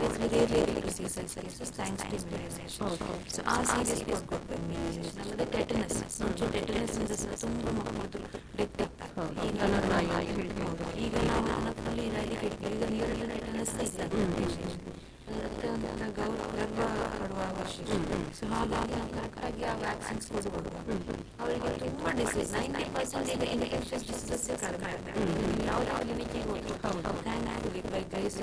So ಆ serious ಕೊಟ್ಕೊಡ್ಬೇಕು immunization. ಆಮೇಲೆ ಟೆಟನಸ್ ಮುಂಚೆ ಟೆಟನಸ್ ಇಂದ ಸಹ ತುಂಬ ಮಕ್ಕಳದು ಡೆತ್ ಆಗ್ತದೆ ಈಗ ಹೌದು. ಈಗ ನಾವು ನಮ್ಮಲ್ಲಿ ಇರಾಲಿಕೇಟ್ ಈಗ ನೀರಲ್ಲಿ ಟೆಟನಸ್ ಇಲ್ಲ ಮತ್ತೆ ಒಂದು ಗೌ- ಗರ್ಭ ಪಡುವಾಗ ಸೊ ಹಾಗಾಗಿ ನಾವು ಕರೆಕ್ಟಾಗಿ ಆ ವ್ಯಾಕ್ಸಿನ್ಸ್ ಕೊಡ್ಬೋದು ಅವರಿಗೆ ತುಂಬ ಡಿಸೀಸ್ ನೈಂಟಿ ಪರ್ಸೆಂಟ್ ಈಗ ಇನ್ಫೆಕ್ಷನ್ ಡಿಸೀಸಸ್ ಕಡಿಮೆ ನೀವು ಯಾವ ಯಾವ ಕ್ಲಿನಿಕ್ಗೆ ಹೋದ್ರು ಥ್ಯಾಂಕ್ಫುಲಿ ಬೈ ಗೈಸ್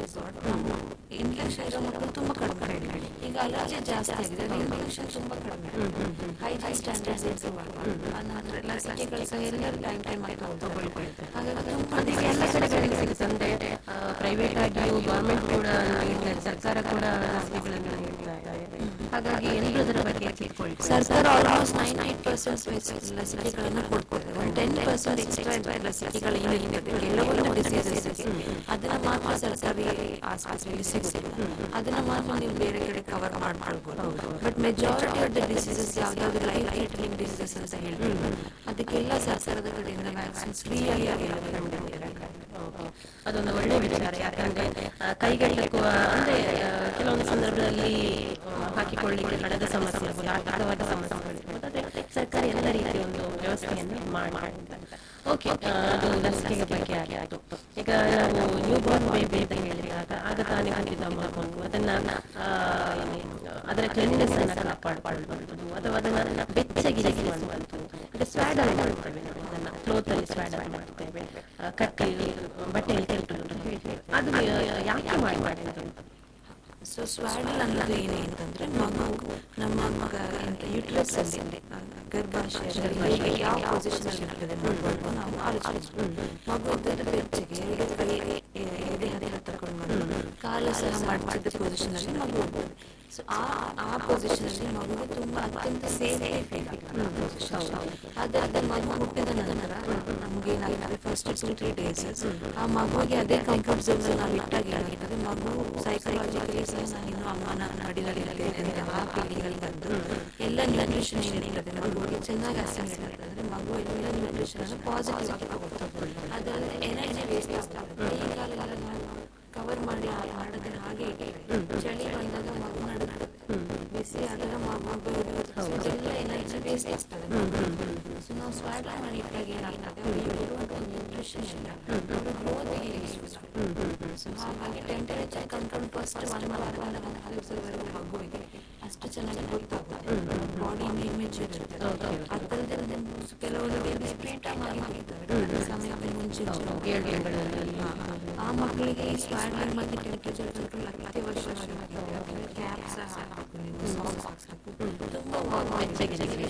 ಇನ್ಫೆಕ್ಷನ್ ಇರೋ ಮಕ್ಕಳು ತುಂಬ ಕಡಿಮೆ ಈಗ ಅಲರ್ಜಿ ಜಾಸ್ತಿ ಆಗಿದೆ ಇನ್ಫೆಕ್ಷನ್ ತುಂಬ ಕಡಿಮೆ ಹೈಜೀನ್ ಸ್ಟ್ಯಾಂಡರ್ಡ್ಸ್ ಇರುವಾಗ ಅಂದ್ರೆ ಲಸಿಕೆಗಳು ಸಹ ಎಲ್ಲರೂ ಟೈಮ್ ಟೈಮ್ ಆಗಿ ತಗೊಳ್ತಾರೆ ಹಾಗಾಗಿ ತುಂಬ ಅದೀಗ ಎಲ್ಲ ಕಡೆಗಳಿಗೆ ಸಿಗುತ್ತೆ ಅಂದ್ರೆ ಪ್ರೈವೇಟ್ ಆಗಿಯೂ ಗವರ್ಮೆಂಟ್ ಕೂಡ ನೀಡ್ತಾ ಇದೆ, ಸರ್ಕಾರ ಕೂಡ ಲಸಿಕೆಗಳನ್ನು ನೀಡ್ತಾ ಇದೆ ಹಾಗಾಗಿ ಎಲ್ಲರೂ ಅದರ ಬಗ್ಗೆ ತಿಳ್ಕೊಳ್ತಾರೆ ಸರ್ಕಾರ ಆಲ್ಮೋಸ್ಟ್ ನೈನ್ ನೈನ್ ಪರ್ಸೆಂಟ್ ಲಸಿಕೆಗಳನ್ನು ಕೊಡ್ತಾರೆ ಒಂದು ಟೆನ್ ಪರ್ಸೆಂಟ್ ಎಕ್ಸ್ಟ್ರಾ ಲಸಿಕೆಗಳು ಏನಿದೆ ಕೆಲವೊಂದು ಡಿಸೀಸಸ್ ಅದನ್ನ ಮಾತ್ರ ಸರ್ಕಾರಿ ಆಸ್ಪತ್ರೆಯಲ್ಲಿ ಸಿಗುತ್ತಿಲ್ಲ ಅದನ್ನ ಮಾತ್ರ ನೀವು ಬೇರೆ ಕಡೆ ಕವರ್ ಮಾಡ್ಕೊಳ್ಬೋದು but majority of the diseases ಯಾವ್ದಾದ್ರು ಲೈಫ್ ಥ್ರೆಟನಿಂಗ್ ಡಿಸೀಸಸ್ ಅಂತ ಹೇಳ್ತೀವಿ ಅದಕ್ಕೆಲ್ಲ ಸರ್ಕಾರದ ಕಡೆಯಿಂದ ವ್ಯಾಕ್ಸಿನ್ಸ್ ಫ್ರೀಯಾಗಿ ಅವೈಲೇಬಲ್ ಮಾಡಿದ್ದಾರೆ ಓಕೆ. ಅದೊಂದು ಒಳ್ಳೆ ವಿಚಾರ ಯಾಕಂದ್ರೆ ಆ, ಕೈಗೆಟಕುವ ಅಂದ್ರೆ ಆ, ಕೆಲವೊಂದು ಸಂದರ್ಭದಲ್ಲಿ ಆ, ಹಾಕಿಕೊಳ್ಳಿಕ್ಕೆ ಹಣದ ಸಮಸ್ಯೆ ಇರ್ಬೋದು ಆರ್ಥಿಕವಾದ ಸಮಸ್ಯೆಗಳು ಇರ್ಬೋದು ಆದ್ರೆ ಸರ್ಕಾರ ಎಲ್ಲ ರೀತಿಯ ಒಂದು ವ್ಯವಸ್ಥೆಯನ್ನು ಮಾಡಿದೆ ಓಕೆ ಅದು ಲಸಿಕೆಯ ಬಗ್ಗೆ ಆಗಿ ಆಯ್ತು ಈಗ ನಾವು ನ್ಯೂ ಬಾರ್ನ್ ಬೇಬಿ ಅಂತ ಹೇಳಿದಾಗ ಆಗ ತಾನೇ ಹುಟ್ಟಿದ ಮಗು ಅದನ್ನ ಆ, ಏನು, ಅದರ ಕ್ಲೀನ್ನೆಸ್ ಅನ್ನ ಕಾಪಾಡ್ಕೊಳ್ಬಹುದು ಅಥವಾ ಅದನ್ನ ಬೆಚ್ಚಗಿರಿಸುವಂಥದ್ದು ಈಗ ಸ್ವ್ಯಾಡ್ ಅಲ್ಲಿ ಮಾಡ್ತೇವೆ ನಾವು ಅದನ್ನ ಕ್ಲೋತ್ ಅಲ್ಲಿ ಸ್ವ್ಯಾಡ್ ಅಲ್ಲಿ ಮಾಡ್ತೇವೆ ಆ, ಕಟ್ಟಿ ಬಟ್ಟೆಯಲ್ಲಿ ಕಟ್ಟುದು ಅಂತ ಹೇಳ್ತೇವೆ ಅದು ಆ, ಯಾಕೆ ಮಾಡಬಾರ್ದು ಸೊ ಸ್ವಾಡಲ್ ಅನ್ನೋದು ಏನು ಅಂತಂದ್ರೆ ಮಗು ನಮ್ಮ ಮಗ ಯುಟ್ರಸ್ ಅಲ್ಲಿ ಆ, ಗರ್ಭಾಶಯದಲ್ಲಿ ಹೇಗೆ ಯಾವ ಪೊಸಿಷನ್ ಅಲ್ಲಿ ಇರ್ತದೆ ಮಗು ನಾವು ಆಲೋಚಿಸ್ಬೇಕು ಮಗು ಅದರ ಬೆಚ್ಚಗೆ ಎರಡು ಕೈ ಎ- ಎದೆ ಹತ್ತಿರ ತಗೊಂಡು ಬಂದು ಕಾಲು ಸಹ ಮಡಚಿದ ಪೊಸಿಷನ್ ಅಲ್ಲಿ ಮಗು ಹೋಗ್ತದೆ ಸೊ ಆ ಆ ಪೊಸಿಷನ್ ಅಲ್ಲಿ ಮಗುಗೆ ತುಂಬಾ ಅತ್ಯಂತ ಸೇಫ್ ಫೀಲ್ ಅದಾದ ಮಗು ಹುಟ್ಟಿದ ನಂತರ ನಮ್ಗೆ ಏನಾಗ್ತದೆ ಫಸ್ಟ್ ಟು ತ್ರೀ ಡೇಸ್ ಆ ಮಗುವಿಗೆ ಅದೇ ಕಂಫರ್ಟ್ ಝೋನ್ ನಾವು ಇಟ್ಟಾಗ ಏನಾಗ್ತದೆ ಮಗು ಸೈಕಲಾಜಿಕಲಿ ಸಹ ನಾನು ಇನ್ನು ಅಮ್ಮನ ಮಡಿಲಲ್ಲಿ ಇರ್ತೇನೆ ಅಂತ ಆ ಫೀಲಿಂಗ್ ಬಂದು ಎಲ್ಲ ನ್ಯೂಟ್ರಿಷನ್ ಏನಿರ್ತದೆ ಮಗುವಿಗೆ ಚೆನ್ನಾಗಿ ಅಸೆಂಟ್ ಅಂದ್ರೆ ಮಗು ಎಲ್ಲ ನ್ಯೂಟ್ರಿಷನ್ ಅನ್ನು ಪಾಸಿಟಿವ್ ಆಗಿ ತಗೊಳ್ತಾರೆ ಅದರಲ್ಲಿ ಎನರ್ಜಿ ವೇಸ್ಟ್ ಆಗ್ತದೆ ಈ ಕಾಲದಲ್ಲಿ ನಾವು ಕವರ್ ಮಾಡಿ ಮಾಡದೆ ಹಾಗೆ ಇಟ್ಟರೆ ಚಳಿ ಬಂದಾಗ ಮಗು ನಡುತ್ತದೆ ಬಿಸಿ ಆದಾಗ ಮಗು ಎಲ್ಲ ಎನರ್ಜಿ ವೇಸ್ಟ್ ಆಗ್ತದೆ ಸೊ ನಾವು ಸ್ವಾಡ್ ಮಾಡಿ ಇಟ್ಟಾಗ ಏನಾಗ್ತದೆ ಅವರಿಗೆ ಕೊಡುವಂಥ ನ್ಯೂಟ್ರಿಷನ್ ಎಲ್ಲ ಅವರು ಗ್ರೋತ್ಗೆ ಯೂಸ್ ಸೊ ಹಾಗಾಗಿ temperature control first one hour ಒಂದು ಹತ್ತು ದಿವಸದವರೆಗೂ ಮಗುವಿಗೆ ಅಷ್ಟು ಚೆನ್ನಾಗಿ ಗೊತ್ತಾಗುತ್ತೆ ಬಾಡಿ ಇಮೇಜ್ ಇರುತ್ತೆ ಅದಲ್ಲದೆ ಕೆಲವೊಂದು ಬೇಬಿ ಸ್ಪ್ರಿಂಟ್ ಆಗಿರ್ತವೆ ಸಮಯಕ್ಕೆ ಮುಂಚೆ ಏಳು ತಿಂಗಳಲ್ಲಿ ಆ ಮಕ್ಕಳಿಗೆ ಈ ಸ್ವಾಡ್ಲಿಂಗ್ ಮತ್ತೆ ಟೆಂಪರೇಚರ್ ಕಂಟ್ರೋಲ್ ಅತ್ಯವಶ್ಯವಾಗಿದೆ ಕ್ಯಾಪ್ ಸಹ ಹಾಕಬೇಕು ನೀವು ಸಾಕ್ಸ್ ಹಾಕಬೇಕು ತುಂಬಾ ಬೆಚ್ಚಗೆ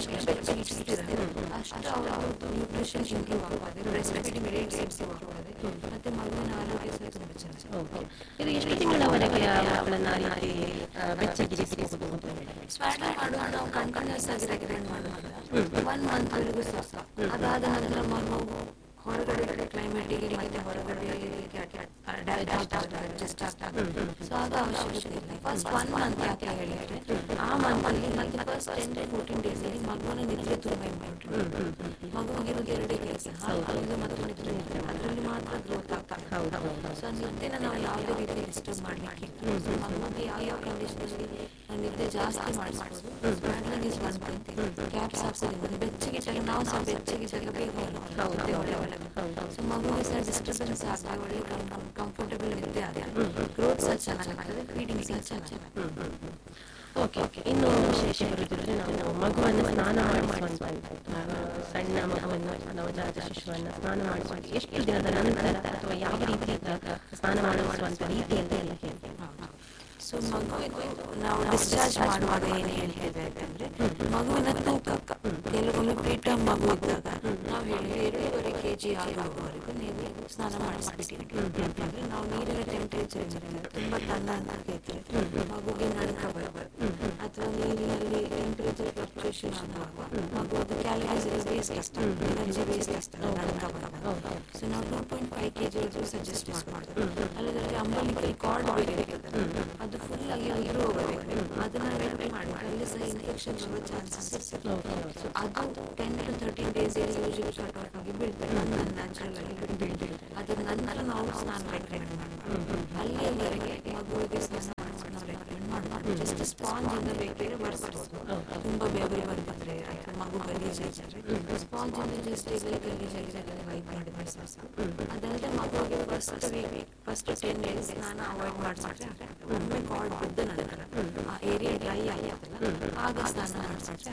ಅಷ್ಟು ಅವರದ್ದು ನ್ಯೂಟ್ರಿಷನ್ ಇಂಪ್ರೂವ್ ಆಗುತ್ತದೆ ಬ್ರೆಸ್ಟ್ ಫೀಡಿಂಗ್ ರೇಟ್ ಇಂಪ್ರೂವ್ ಆಗುತ್ತದೆ ಮತ್ತೆ ಮಗುವಿನ ಆರೋಗ್ಯ ಸಹ ತುಂಬ ಚೆನ್ನಾಗಿ ಓಕೆ ಇದು ಎಷ್ಟು ತಿಂಗಳವರೆಗೆ ಆ ಮಕ್ಕಳನ್ನ ಆ ರೀತಿ ಆ, ಬೆಚ್ಚಗಿರಿಸಬಹುದು ಅಂತ ಹೇಳಿದ್ರೆ ಸ್ವಾಡ್ಲಿಂಗ್ ಮಾಡುವಾಗ ನಾವು ಕಂಟಿನ್ಯೂಸ್ ಆಗಿ ರೆಕಮೆಂಡ್ ಮಾಡೋದಿಲ್ಲ ಒನ್ ಮಂತ್ ವರೆಗೂ ಸಾಕು ಅದಾದ ನಂತರ ಮಗು ಹೊರಗಡೆ ಕ್ಲೈಮೇಟಿಗೆ ಮತ್ತೆ ಹೊರಗಡೆ ಅಡ್ಜಸ್ಟ್ ಆಗ್ತದೆ ಸೊ ಆಗ ಅವಶ್ಯಕತೆ ಇಲ್ಲ ಫಸ್ಟ್ ಒನ್ ಮಂತ್ ಯಾಕೆ ಹೇಳಿದ್ರೆ ಆ ಮಂತ್ ಅಲ್ಲಿ ಮತ್ತೆ first ten to fourteen days ಅಲ್ಲಿ ಮಗುವಿನ ನಿದ್ರೆ ತುಂಬಾ ಇಂಪಾರ್ಟೆಂಟ್ ಮಗುವಿಗೆ ಎರಡೇ ಕೆಲಸ ಹಾಲಿಂದ ಮತ್ತು ನಿದ್ರೆ ನಿದ್ರೆ ಅದರಲ್ಲಿ ಮಾತ್ರ ಗ್ರೋತ್ ಆಗ್ತದೆ ಹೌದು ಹೌದು ಸೊ ನಿದ್ದೆನ ನಾವು ಯಾವುದೇ ರೀತಿ ಡಿಸ್ಟರ್ಬ್ ಮಾಡಲಿಕ್ಕೆ ಮಗುವಿಗೆ ಯಾವ ಯಾವ ಕಂಡೀಷನಲ್ಲಿ ನಿದ್ದೆ ಜಾಸ್ತಿ ಮಾಡಿಸ್ಬೋದು swaddling is one thing caps ಹಾಕ್ಸೋದ್ರಿಂದ ಬೆಚ್ಚಗೆ ಜಾಗ ನಾವು ಸಹ ಬೆಚ್ಚಗೆ ಜಾಗ ಬೇಗ ನಿದ್ದೆ ಒಳ್ಳೆ ಒಳ್ಳೆ ಸೊ ಮಗುವಿಗೆ ಸಹ ಡಿಸ್ಟರ್ಬೆನ್ಸ್ ಆಗದೆ ಒಳ್ಳೆ ಕಂಫರ್ಟಬಲ್ ನಿದ್ದೆ ಆದರೆ ಗ್ರೋತ್ ಸಹ ಚೆನ್ನಾಗಾಗ್ತದೆ ಫೀಡಿಂಗ್ ಸಹ ಚೆನ್ನಾಗಿ ಓಕೆ ಓಕೆ ಇನ್ನು ವಿಶೇಷ ಬರುತ್ತಿದ್ರೆ ನಾವು ಮಗುವನ್ನು ಸ್ನಾನ ಮಾಡಿಸುವಂತ ಸಣ್ಣ ಮಗುವನ್ನು ನವಜಾತ ಶಿಶುವನ್ನು ಸ್ನಾನ ಮಾಡಿಸುವಂತ ಎಷ್ಟು ದಿನದ ನಂತರ ಅಥವಾ ಯಾವ ರೀತಿ ಸ್ನಾನ ಮಾಡಿಸುವಂತ ರೀತಿ ಅಂತ ಎಲ್ಲ ಹೇಳ್ತೇವೆ ಸೊ ಮಗುವಿಗೆ ನಾವು ಡಿಸ್ಚಾರ್ಜ್ ಮಾಡುವಾಗ ಏನು ಹೇಳ್ತೇವೆ ಅಂತಂದ್ರೆ ಮಗುವಿನ ತೂಕ ಕೆಲವೊಮ್ಮೆ ಪ್ರೀಟಮ್ ಮಗು ಇದ್ದಾಗ ನಾವು ಹೇಳಿ ಎರಡೂವರೆ ಕೆ ಜಿ ಆಗುವವರೆಗೂ ನೀವು ಸ್ನಾನ ಮಾಡಿಸ್ಬಿಟ್ಟಿರಿ ಯಾಕಂದ್ರೆ ನಾವು ನೀರಿನ ಟೆಂಪರೇಚರ್ ಇರುತ್ತೆ ತುಂಬಾ ತಣ್ಣಗೆ ಇದ್ರೆ ಮಗುಗೆ ನಡುಕ ಬರಬಾರ್ದು ಅಥವಾ ನೀರಿನಲ್ಲಿ ಟೆಂಪರೇಚರ್ ಫ್ಲಕ್ಚುಯೇಷನ್ ಆಗುವಾಗ ಮಗು ಅದು ಕ್ಯಾಲರೀಸ್ ಎಲ್ಲ ವೇಸ್ಟ್ ಆಗ್ತದೆ ಎನರ್ಜಿ ವೇಸ್ಟ್ ಆಗ್ತದೆ ನಡುಕ ಬರಬಾರ್ದು ಸೊ ನಾವು two point five K G suggest ಮಾಡ್ಬೋದು ಅಲ್ಲದೆ ಅಂಬಲಿಕೆ ಕಾರ್ಡ್ ಬೇರೆ ಇರ್ತದೆ ಅದು ಫುಲ್ ಆಗಿ ಇರು ಹೋಗಬೇಕು ಅದನ್ನ ವೆಟ್ ಮಾಡಿ ಅಲ್ಲಿ ಸಹ ಇನ್ಫೆಕ್ಷನ್ ಬರುವ ಚಾನ್ಸಸ್ ಇರ್ತದೆ ಸೊ ಅದು ten to thirteen days usually short out ಆಗಿ ಬೀಳ್ತದೆ ನ್ಯಾಚುರಲ್ ಆಗಿ ಬೀಳ್ತದೆ ಅದರ ನಂತರ ನಾವು ಸ್ನಾನ ರೆಕಮೆಂಡ್ ಮಾಡ್ಬೋದು ಅಲ್ಲಿಯವರೆಗೆ ಮಗುವಿಗೆ ಸ್ನಾನ ಮಾಡಿಸಿ ಜಸ್ಟ್ ಸ್ಪಾಂಜ್ ಇಂದ ಬೇಕಾದ್ರೆ ಬರ್ಸ್ಬೋದು ತುಂಬಾ ಬೆವರಿ ಬಂದಿದ್ರೆ ಅಥವಾ ಮಗು ಗಲೀಜಾಗಿದ್ರೆ ಸ್ಪಾಂಜ್ ಇಂದ ಜಸ್ಟ್ ಇಲ್ಲಿ ಗಲೀಜಾಗಿದೆ ವೈಪ್ ಮಾಡಿದ್ರೆ ಸಾಕು ಅದಲ್ಲದೆ ಮಗುವಿಗೆ first week first ten days ಸ್ನಾನ ಅವಾಯ್ಡ್ ಮಾಡಿಸಿದ್ರೆ ಒಮ್ಮೆ ಕಾರ್ಡ್ ಬಿದ್ದ ನಂತರ ಆ ಏರಿಯಾ ಡ್ರೈ ಆಗುತ್ತಲ್ಲ ಆಗ ಸ್ನಾನ ಮಾಡಿಸಿದ್ರೆ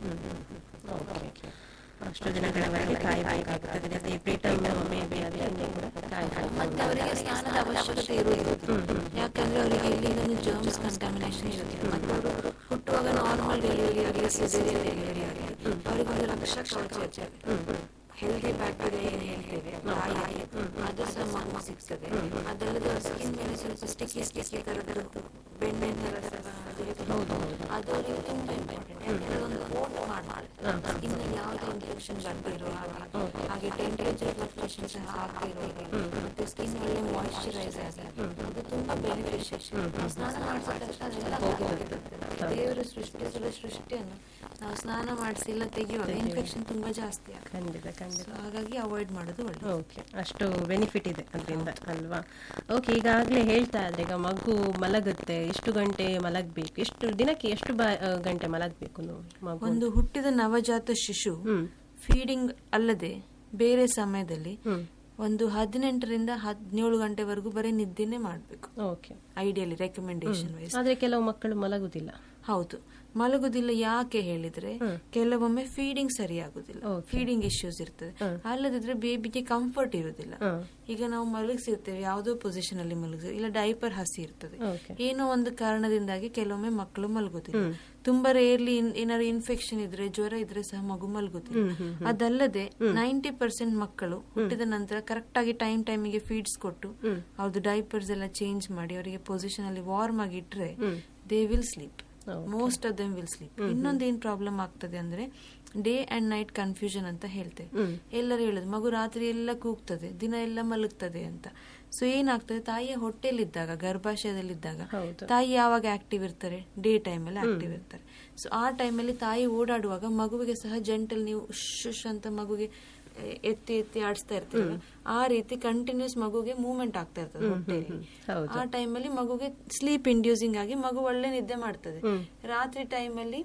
ಓಕೆ ಅಷ್ಟು ದಿನಗಳವರೆಗೆ ಕಾಯಬೇಕಾಗುತ್ತದೆ ಅದೇ ಪ್ರೀಟಮ್ ಮೇ ಬಿ ಅದೇ ಕೂಡ ಕಾಯಬೇಕು ಮತ್ತೆ ಅವರಿಗೆ ಸ್ನಾನದ ಅವಶ್ಯಕತೆ ಇರುವುದಿಲ್ಲ ಯಾಕಂದ್ರೆ ಅವರಿಗೆ ಇಲ್ಲಿಂದ ಜರ್ಮ್ಸ್ ಕಂಟಾಮಿನೇಷನ್ ಇರುತ್ತೆ ಮತ್ತೆ ಅವರು ಹುಟ್ಟುವಾಗ ನಾರ್ಮಲ್ ಡೆಲಿವರಿ ಆಗಲಿ ಸಿಸೇರಿಯನ್ ಡೆಲಿವರಿ ಆಗಲಿ ಅವರಿಗೆ ಒಂದು ರಕ್ಷಕ ಕವಚ ಇರ್ತದೆ ಹೆಲ್ದಿ ಬ್ಯಾಕ್ಟೀರಿಯಾ ಏನು ಹೇಳ್ತೇವೆ ತಾಯಿಗೆ ಅದು ಸಹ ಮಗು ಸಿಗ್ತದೆ ಅದಲ್ಲದೆ ಸ್ಕಿನ್ ಮೇಲೆ ಸ್ವಲ್ಪ ಸ್ಟಿಕ್ಕಿ ಸ್ಟಿಕ್ಕಿ ತರದ್ದು ಬೆಣ್ಣೆ ಥರ ಸಹ ಅದು ಇರ್ತದೆ. ಅದು ಅವರಿಗೆ ತುಂಬ ಇಂಪಾರ್ಟೆಂಟ್ ಯಾಕಂದ್ರೆ ಅದೊಂದು ಕೋಟ್ ಮಾಡ್ತಾರೆ ಸ್ಕಿನ್ ಯಾವುದೇ ಇನ್ಫೆಕ್ಷನ್ ಬರ್ದಿರೋ ಹಾಗೆ ಹಾಗೆ ಟೆಂಪರೇಚರ್ ಫ್ಲಕ್ಚುಯೇಷನ್ ಸಹ ಆಗ್ತಿರೋ ಹಾಗೆ ಮತ್ತೆ ಸ್ಕಿನ್ ಒಳ್ಳೆ ಮಾಯಿಶ್ಚರೈಸ್ ಆಗಿ ಅದು ತುಂಬಾ ಬೆನಿಫಿಷಿಯಲ್ ಸ್ನಾನ ಮಾಡಿಸಿದ ತಕ್ಷಣ ಅದೆಲ್ಲ ಹೋಗ್ಬಿಡುತ್ತೆ. ದೇವರ ಸೃಷ್ಟಿಸುವ ಸೃಷ್ಟಿಯನ್ನು ನಾವು ಸ್ನಾನ ಮಾಡಿಸಿಲ್ಲ ತೆಗೆಯುವಾಗ ಇನ್ಫೆಕ್ಷನ್ ತುಂಬಾ ಜಾಸ್ತಿ ಆಗುತ್ತೆ ಖಂಡಿತ ಖಂಡಿತ So ಹಾಗಾಗಿ ಅವಾಯ್ಡ್ ಮಾಡೋದು ಒಳ್ಳೆಯದು ಓಕೆ ಅಷ್ಟು ಬೆನಿಫಿಟ್ ಇದೆ ಅದರಿಂದ ಅಲ್ವಾ ಓಕೆ ಈಗಾಗಲೇ ಹೇಳ್ತಾ ಇದ್ರೆ ಈಗ ಮಗು ಮಲಗುತ್ತೆ ಎಷ್ಟು ಗಂಟೆ ಮಲಗಬೇಕು ಎಷ್ಟು ದಿನಕ್ಕೆ ಎಷ್ಟು ಬಾ ಆ, ಗಂಟೆ ಮಲಗಬೇಕು ಮಗು ಒಂದು ಹುಟ್ಟಿದ ನವಜಾತ ಶಿಶು ಹ್ಮ್ ಫೀಡಿಂಗ್ ಅಲ್ಲದೆ ಬೇರೆ ಸಮಯದಲ್ಲಿ ಹ್ಮ್ ಒಂದು ಹದಿನೆಂಟರಿಂದ ಹದಿನೇಳು ಗಂಟೆವರೆಗೂ ಬರೀ ನಿದ್ದೆನೆ ಮಾಡಬೇಕು ಓಕೆ ಐಡಿಯಲಿ ರೆಕಮೆಂಡೇಶನ್ ವೈಸ್ ಆದ್ರೆ ಕೆಲವು ಮಕ್ಕಳು ಮಲಗುದಿಲ್ಲ ಹೌದು ಮಲಗುದಿಲ್ಲ ಯಾಕೆ ಹೇಳಿದ್ರೆ ಹ್ಮ್. ಕೆಲವೊಮ್ಮೆ ಫೀಡಿಂಗ್ ಸರಿಯಾಗುದಿಲ್ಲ Okay. ಫೀಡಿಂಗ್ ಇಶ್ಯೂಸ್ ಇರ್ತದೆ ಹ್ಮ್. ಅಲ್ಲದಿದ್ರೆ ಬೇಬಿಗೆ ಕಂಫರ್ಟ್ ಇರುದಿಲ್ಲ ಹ್ಮ್. ಈಗ ನಾವು ಮಲಗಿಸಿರ್ತೇವೆ ಯಾವುದೋ ಪೊಸಿಷನ್ ಅಲ್ಲಿ ಮಲಗಿಸಿ ಇಲ್ಲ ಡೈಪರ್ ಹಸಿ ಇರ್ತದೆ ಓಕೆ ಏನೋ ಒಂದು ಕಾರಣದಿಂದಾಗಿ ಕೆಲವೊಮ್ಮೆ ಮಕ್ಕಳು ಮಲಗುದಿಲ್ಲ ಹ್ಮ್. ತುಂಬಾ ರೇರ್ಲಿ ಏನಾದ್ರು ಇನ್ಫೆಕ್ಷನ್ ಇದ್ರೆ ಜ್ವರ ಇದ್ರೆ ಸಹ ಮಗು ಮಲಗುದಿಲ್ಲ ಹ್ಮ್, ಹ್ಮ್, ಅದಲ್ಲದೆ ನೈಂಟಿ ಪರ್ಸೆಂಟ್ ಮಕ್ಕಳು ಹುಟ್ಟಿದ ನಂತರ ಕರೆಕ್ಟ್ ಆಗಿ ಟೈಮ್ ಟೈಮಿಗೆ ಫೀಡ್ಸ್ ಕೊಟ್ಟು ಹ್ಮ್. ಅವ್ರದ್ದು ಡೈಪರ್ಸ್ ಎಲ್ಲ ಚೇಂಜ್ ಮಾಡಿ ಅವರಿಗೆ ಪೊಸಿಷನ್ ಅಲ್ಲಿ ವಾರ್ಮ್ ಆಗಿ ಇಟ್ರೆ hmm. They will sleep Okay. Most of them will sleep ಇನ್ನೊಂದು ಏನ್ ಪ್ರಾಬ್ಲಮ್ ಆಗ್ತದೆ ಅಂದ್ರೆ ಡೇ ಅಂಡ್ ನೈಟ್ ಕನ್ಫ್ಯೂಷನ್ ಅಂತ ಹೇಳ್ತೇವೆ ಹ್ಮ್. ಎಲ್ಲರೂ ಹೇಳುದು ಮಗು ರಾತ್ರಿ ಎಲ್ಲ ಕೂಗ್ತದೆ ದಿನ ಎಲ್ಲ ಮಲಗ್ತದೆ ಅಂತ ಸೊ ಏನಾಗ್ತದೆ ತಾಯಿಯ ಹೊಟ್ಟೆಲಿದ್ದಾಗ ಗರ್ಭಾಶಯದಲ್ಲಿದ್ದಾಗ ಹೌದು. ತಾಯಿ ಯಾವಾಗ ಆಕ್ಟಿವ್ ಇರ್ತಾರೆ ಡೇ ಟೈಮ್ ಅಲ್ಲಿ ಆಕ್ಟಿವ್ ಇರ್ತಾರೆ ಸೊ ಆ ಟೈಮಲ್ಲಿ ತಾಯಿ ಓಡಾಡುವಾಗ ಮಗುವಿಗೆ ಸಹ ಜಂಟಲ್ ನೀವು ಶುಶ್ ಅಂತ ಮಗುಗೆ ಎ- ಎತ್ತಿ ಎತ್ತಿ ಆಡಿಸ್ತಾ ಇರ್ತೀರಲ್ಲ ಆ ರೀತಿ ಕಂಟಿನ್ಯೂಸ್ ಮಗುಗೆ ಮೂವ್ಮೆಂಟ್ ಆಗ್ತಾ ಇರ್ತದೆ ಹೊಟ್ಟೆಯಲ್ಲಿ ಹೌದು. ಆ ಟೈಮಲ್ಲಿ ಮಗುಗೆ ಸ್ಲೀಪ್ ಇಂಡ್ಯೂಸಿಂಗ್ ಆಗಿ ಮಗು ಒಳ್ಳೆ ನಿದ್ದೆ ಮಾಡ್ತದೆ ರಾತ್ರಿ ಟೈಮಲ್ಲಿ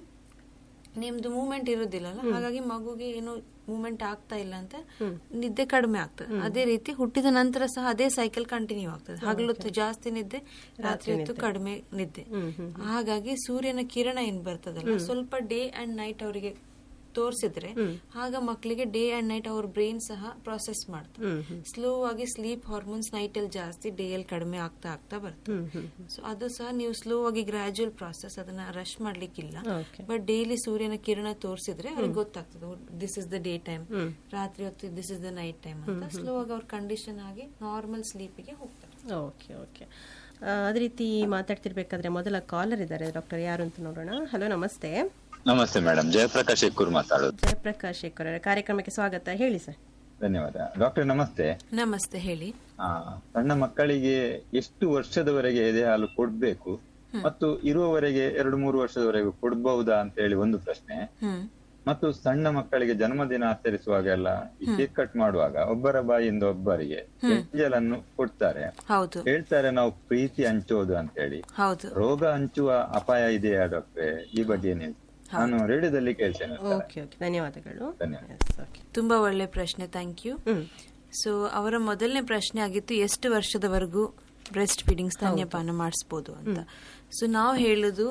ನಿಮ್ದು ಮೂವ್ಮೆಂಟ್ ಇರೋದಿಲ್ಲಲ್ಲ ಹಾಗಾಗಿ ಮಗುಗೆ ಏನು ಮೂವ್ಮೆಂಟ್ ಆಗ್ತಾ ಇಲ್ಲ ಅಂತ ನಿದ್ದೆ ಕಡಿಮೆ ಆಗ್ತದೆ ಅದೇ ರೀತಿ ಹುಟ್ಟಿದ ನಂತರ ಸಹ ಅದೇ ಸೈಕಲ್ ಕಂಟಿನ್ಯೂ ಆಗ್ತದೆ ಹಗಲೊತ್ತು ಜಾಸ್ತಿ ನಿದ್ದೆ ರಾತ್ರಿ ಹೊತ್ತು ಕಡಿಮೆ ನಿದ್ದೆ ಹಾಗಾಗಿ ಸೂರ್ಯನ ಕಿರಣ ಏನ್ ಬರ್ತದಲ್ಲ ಸ್ವಲ್ಪ ಡೇ ಅಂಡ್ ನೈಟ್ ಅವರಿಗೆ ತೋರಿಸಿದ್ರೆ ಆಗ ಮಕ್ಕಳಿಗೆ ಡೇ ಅಂಡ್ ನೈಟ್ ಅವ್ರ ಬ್ರೈನ್ ಸಹ ಪ್ರಾಸೆಸ್ ಮಾಡ್ತಾರೆ ಸ್ಲೋ ಆಗಿ ಸ್ಲೀಪ್ ಹಾರ್ಮೋನ್ಸ್ ನೈಟ್ ಅಲ್ಲಿ ಜಾಸ್ತಿ ಡೇ ಅಲ್ಲಿ ಕಡಿಮೆ ಆಗ್ತಾ ಆಗ್ತಾ ಬರ್ತದೆ ಸೊ ಅದು ಸಹ ನೀವು ಸ್ಲೋ ಆಗಿ ಗ್ರಾಜುವಲ್ ಪ್ರಾಸೆಸ್ ಅದನ್ನ ರಶ್ ಮಾಡ್ಲಿಕ್ಕಿಲ್ಲ Okay. ಬಟ್ ಡೈಲಿ ಸೂರ್ಯನ ಕಿರಣ ತೋರಿಸಿದ್ರೆ ಅವ್ರಿಗೆ ಗೊತ್ತಾಗ್ತದೆ this is the day time ರಾತ್ರಿ ಹೊತ್ತು this is the night time ಅಂತ ಸ್ಲೋ ಆಗಿ ಅವ್ರ ಕಂಡೀಷನ್ ಆಗಿ ನಾರ್ಮಲ್ ಸ್ಲೀಪಿಗೆ ಹೋಗ್ತಾರೆ ಓಕೆ ಓಕೆ ಅದೇ ರೀತಿ ಮಾತಾಡ್ತಿರ್ಬೇಕಾದ್ರೆ ಮೊದಲ ಕಾಲರ್ ಇದ್ದಾರೆ ಡಾಕ್ಟರ್ ಯಾರು ಅಂತ ನೋಡೋಣ ಹಲೋ ನಮಸ್ತೆ ನಮಸ್ತೆ ಮೇಡಮ್ ಜಯಪ್ರಕಾಶ್ ಎಕ್ಕೂರ್ ಮಾತಾಡೋದು ಜಯಪ್ರಕಾಶ್ ಶೇಖರ್ ಅವರ ಕಾರ್ಯಕ್ರಮಕ್ಕೆ ಸ್ವಾಗತ ಹೇಳಿ ಸರ್ ಧನ್ಯವಾದ ಡಾಕ್ಟರ್ ನಮಸ್ತೆ ನಮಸ್ತೆ ಹೇಳಿ ಆ, ಸಣ್ಣ ಮಕ್ಕಳಿಗೆ ಎಷ್ಟು ವರ್ಷದವರೆಗೆ ಎದೆ ಹಾಲು ಕೊಡ್ಬೇಕು ಮತ್ತು ಇರುವವರೆಗೆ ಎರಡು ಮೂರು ವರ್ಷದವರೆಗೆ ಕೊಡಬಹುದಾ ಅಂತ ಹೇಳಿ ಒಂದು ಪ್ರಶ್ನೆ ಹ್ಮ್ ಮತ್ತು ಸಣ್ಣ ಮಕ್ಕಳಿಗೆ ಜನ್ಮದಿನ ಆಚರಿಸುವಾಗೆಲ್ಲ ಈ ಕೇಕ್ ಕಟ್ ಮಾಡುವಾಗ ಒಬ್ಬರ ಬಾಯಿಂದ ಒಬ್ಬರಿಗೆ ಎಂಜಲನ್ನು ಕೊಡ್ತಾರೆ ಹೌದು ಹೇಳ್ತಾರೆ ನಾವು ಪ್ರೀತಿ ಹಂಚೋದು ಅಂತ ಹೇಳಿ ಹೌದು ರೋಗ ಹಂಚುವ ಅಪಾಯ ಇದೆಯಾ ಡಾಕ್ಟ್ರೆ ಈ ಬಗ್ಗೆ ಏನ್ ಹೇಳ್ತೀರಿ? ನಾನು ರೇಡಿಯೋದಲ್ಲಿ ಕೇಳ್ತೇನೆ ಸರ್. ಓಕೆ ಓಕೆ ಧನ್ಯವಾದಗಳು ಧನ್ಯವಾದ Yes, okay. ತುಂಬಾ ಒಳ್ಳೆ ಪ್ರಶ್ನೆ ಥ್ಯಾಂಕ್ ಯು ಹ್ಮ್ ಸೊ ಅವರ ಮೊದಲನೇ ಪ್ರಶ್ನೆ ಆಗಿತ್ತು ಎಷ್ಟು ವರ್ಷದವರೆಗೂ ಬ್ರೆಸ್ಟ್ ಫೀಡಿಂಗ್ ಸ್ತನ್ಯಪಾನ ಮಾಡಿಸ್ಬೋದು ಅಂತ ಸೊ ನಾವು ಹೇಳುದು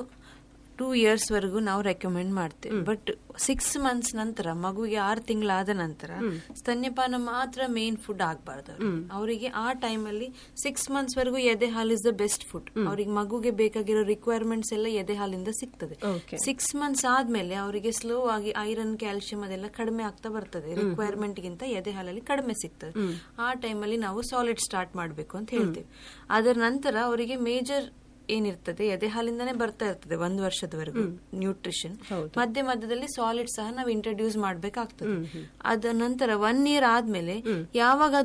ಟೂ ಇಯರ್ಸ್ ವರೆಗೂ ನಾವು ರೆಕಮೆಂಡ್ ಮಾಡ್ತೇವೆ ಬಟ್ ಸಿಕ್ಸ್ ಮಂತ್ಸ್ ನಂತರ ಮಗುವಿಗೆ ಆರು ತಿಂಗಳಾದ ನಂತರ ಸ್ತನ್ಯಪಾನ ಮಾತ್ರ ಮೇನ್ ಫುಡ್ ಆಗಬಾರ್ದು ಅವರಿಗೆ ಆ ಟೈಮಲ್ಲಿ ಸಿಕ್ಸ್ ಮಂತ್ಸ್ ವರೆಗೂ ಎದೆ ಹಾಲು ಇಸ್ ದ ಬೆಸ್ಟ್ ಫುಡ್ ಅವ್ರಿಗೆ ಮಗುಗೆ ಬೇಕಾಗಿರೋ ರಿಕ್ವೈರ್ಮೆಂಟ್ಸ್ ಎಲ್ಲ ಎದೆ ಹಾಲಿಂದ ಸಿಗ್ತದೆ Okay. ಸಿಕ್ಸ್ ಮಂತ್ಸ್ ಆದ್ಮೇಲೆ ಅವರಿಗೆ ಸ್ಲೋ ಆಗಿ ಐರನ್ ಕ್ಯಾಲ್ಸಿಯಂ ಅದೆಲ್ಲ ಕಡಿಮೆ ಆಗ್ತಾ ಬರ್ತದೆ ರಿಕ್ವೈರ್ಮೆಂಟ್ ಗಿಂತ ಎದೆ ಹಾಲಲ್ಲಿ ಕಡಿಮೆ ಸಿಗ್ತದೆ ಆ ಟೈಮಲ್ಲಿ ನಾವು ಸಾಲಿಡ್ ಸ್ಟಾರ್ಟ್ ಮಾಡಬೇಕು ಅಂತ ಹೇಳ್ತೇವೆ ಅದರ ನಂತರ ಅವರಿಗೆ ಮೇಜರ್ ಏನಿರ್ತದೆ ಎದೆ ಹಾಲಿಂದಾನೇ ಬರ್ತಾ ಇರ್ತದೆ ಒಂದು ವರ್ಷದವರೆಗೂ ನ್ಯೂಟ್ರಿಷನ್ ಮಧ್ಯ ಮಧ್ಯದಲ್ಲಿ ಸಾಲಿಡ್ ಸಹ ನಾವು ಇಂಟ್ರೊಡ್ಯೂಸ್ ಮಾಡ್ಬೇಕಾಗ್ತದೆ ಅದ ನಂತರ ಒನ್ ಇಯರ್ ಆದ್ಮೇಲೆ ಯಾವಾಗಾದ್ರೂ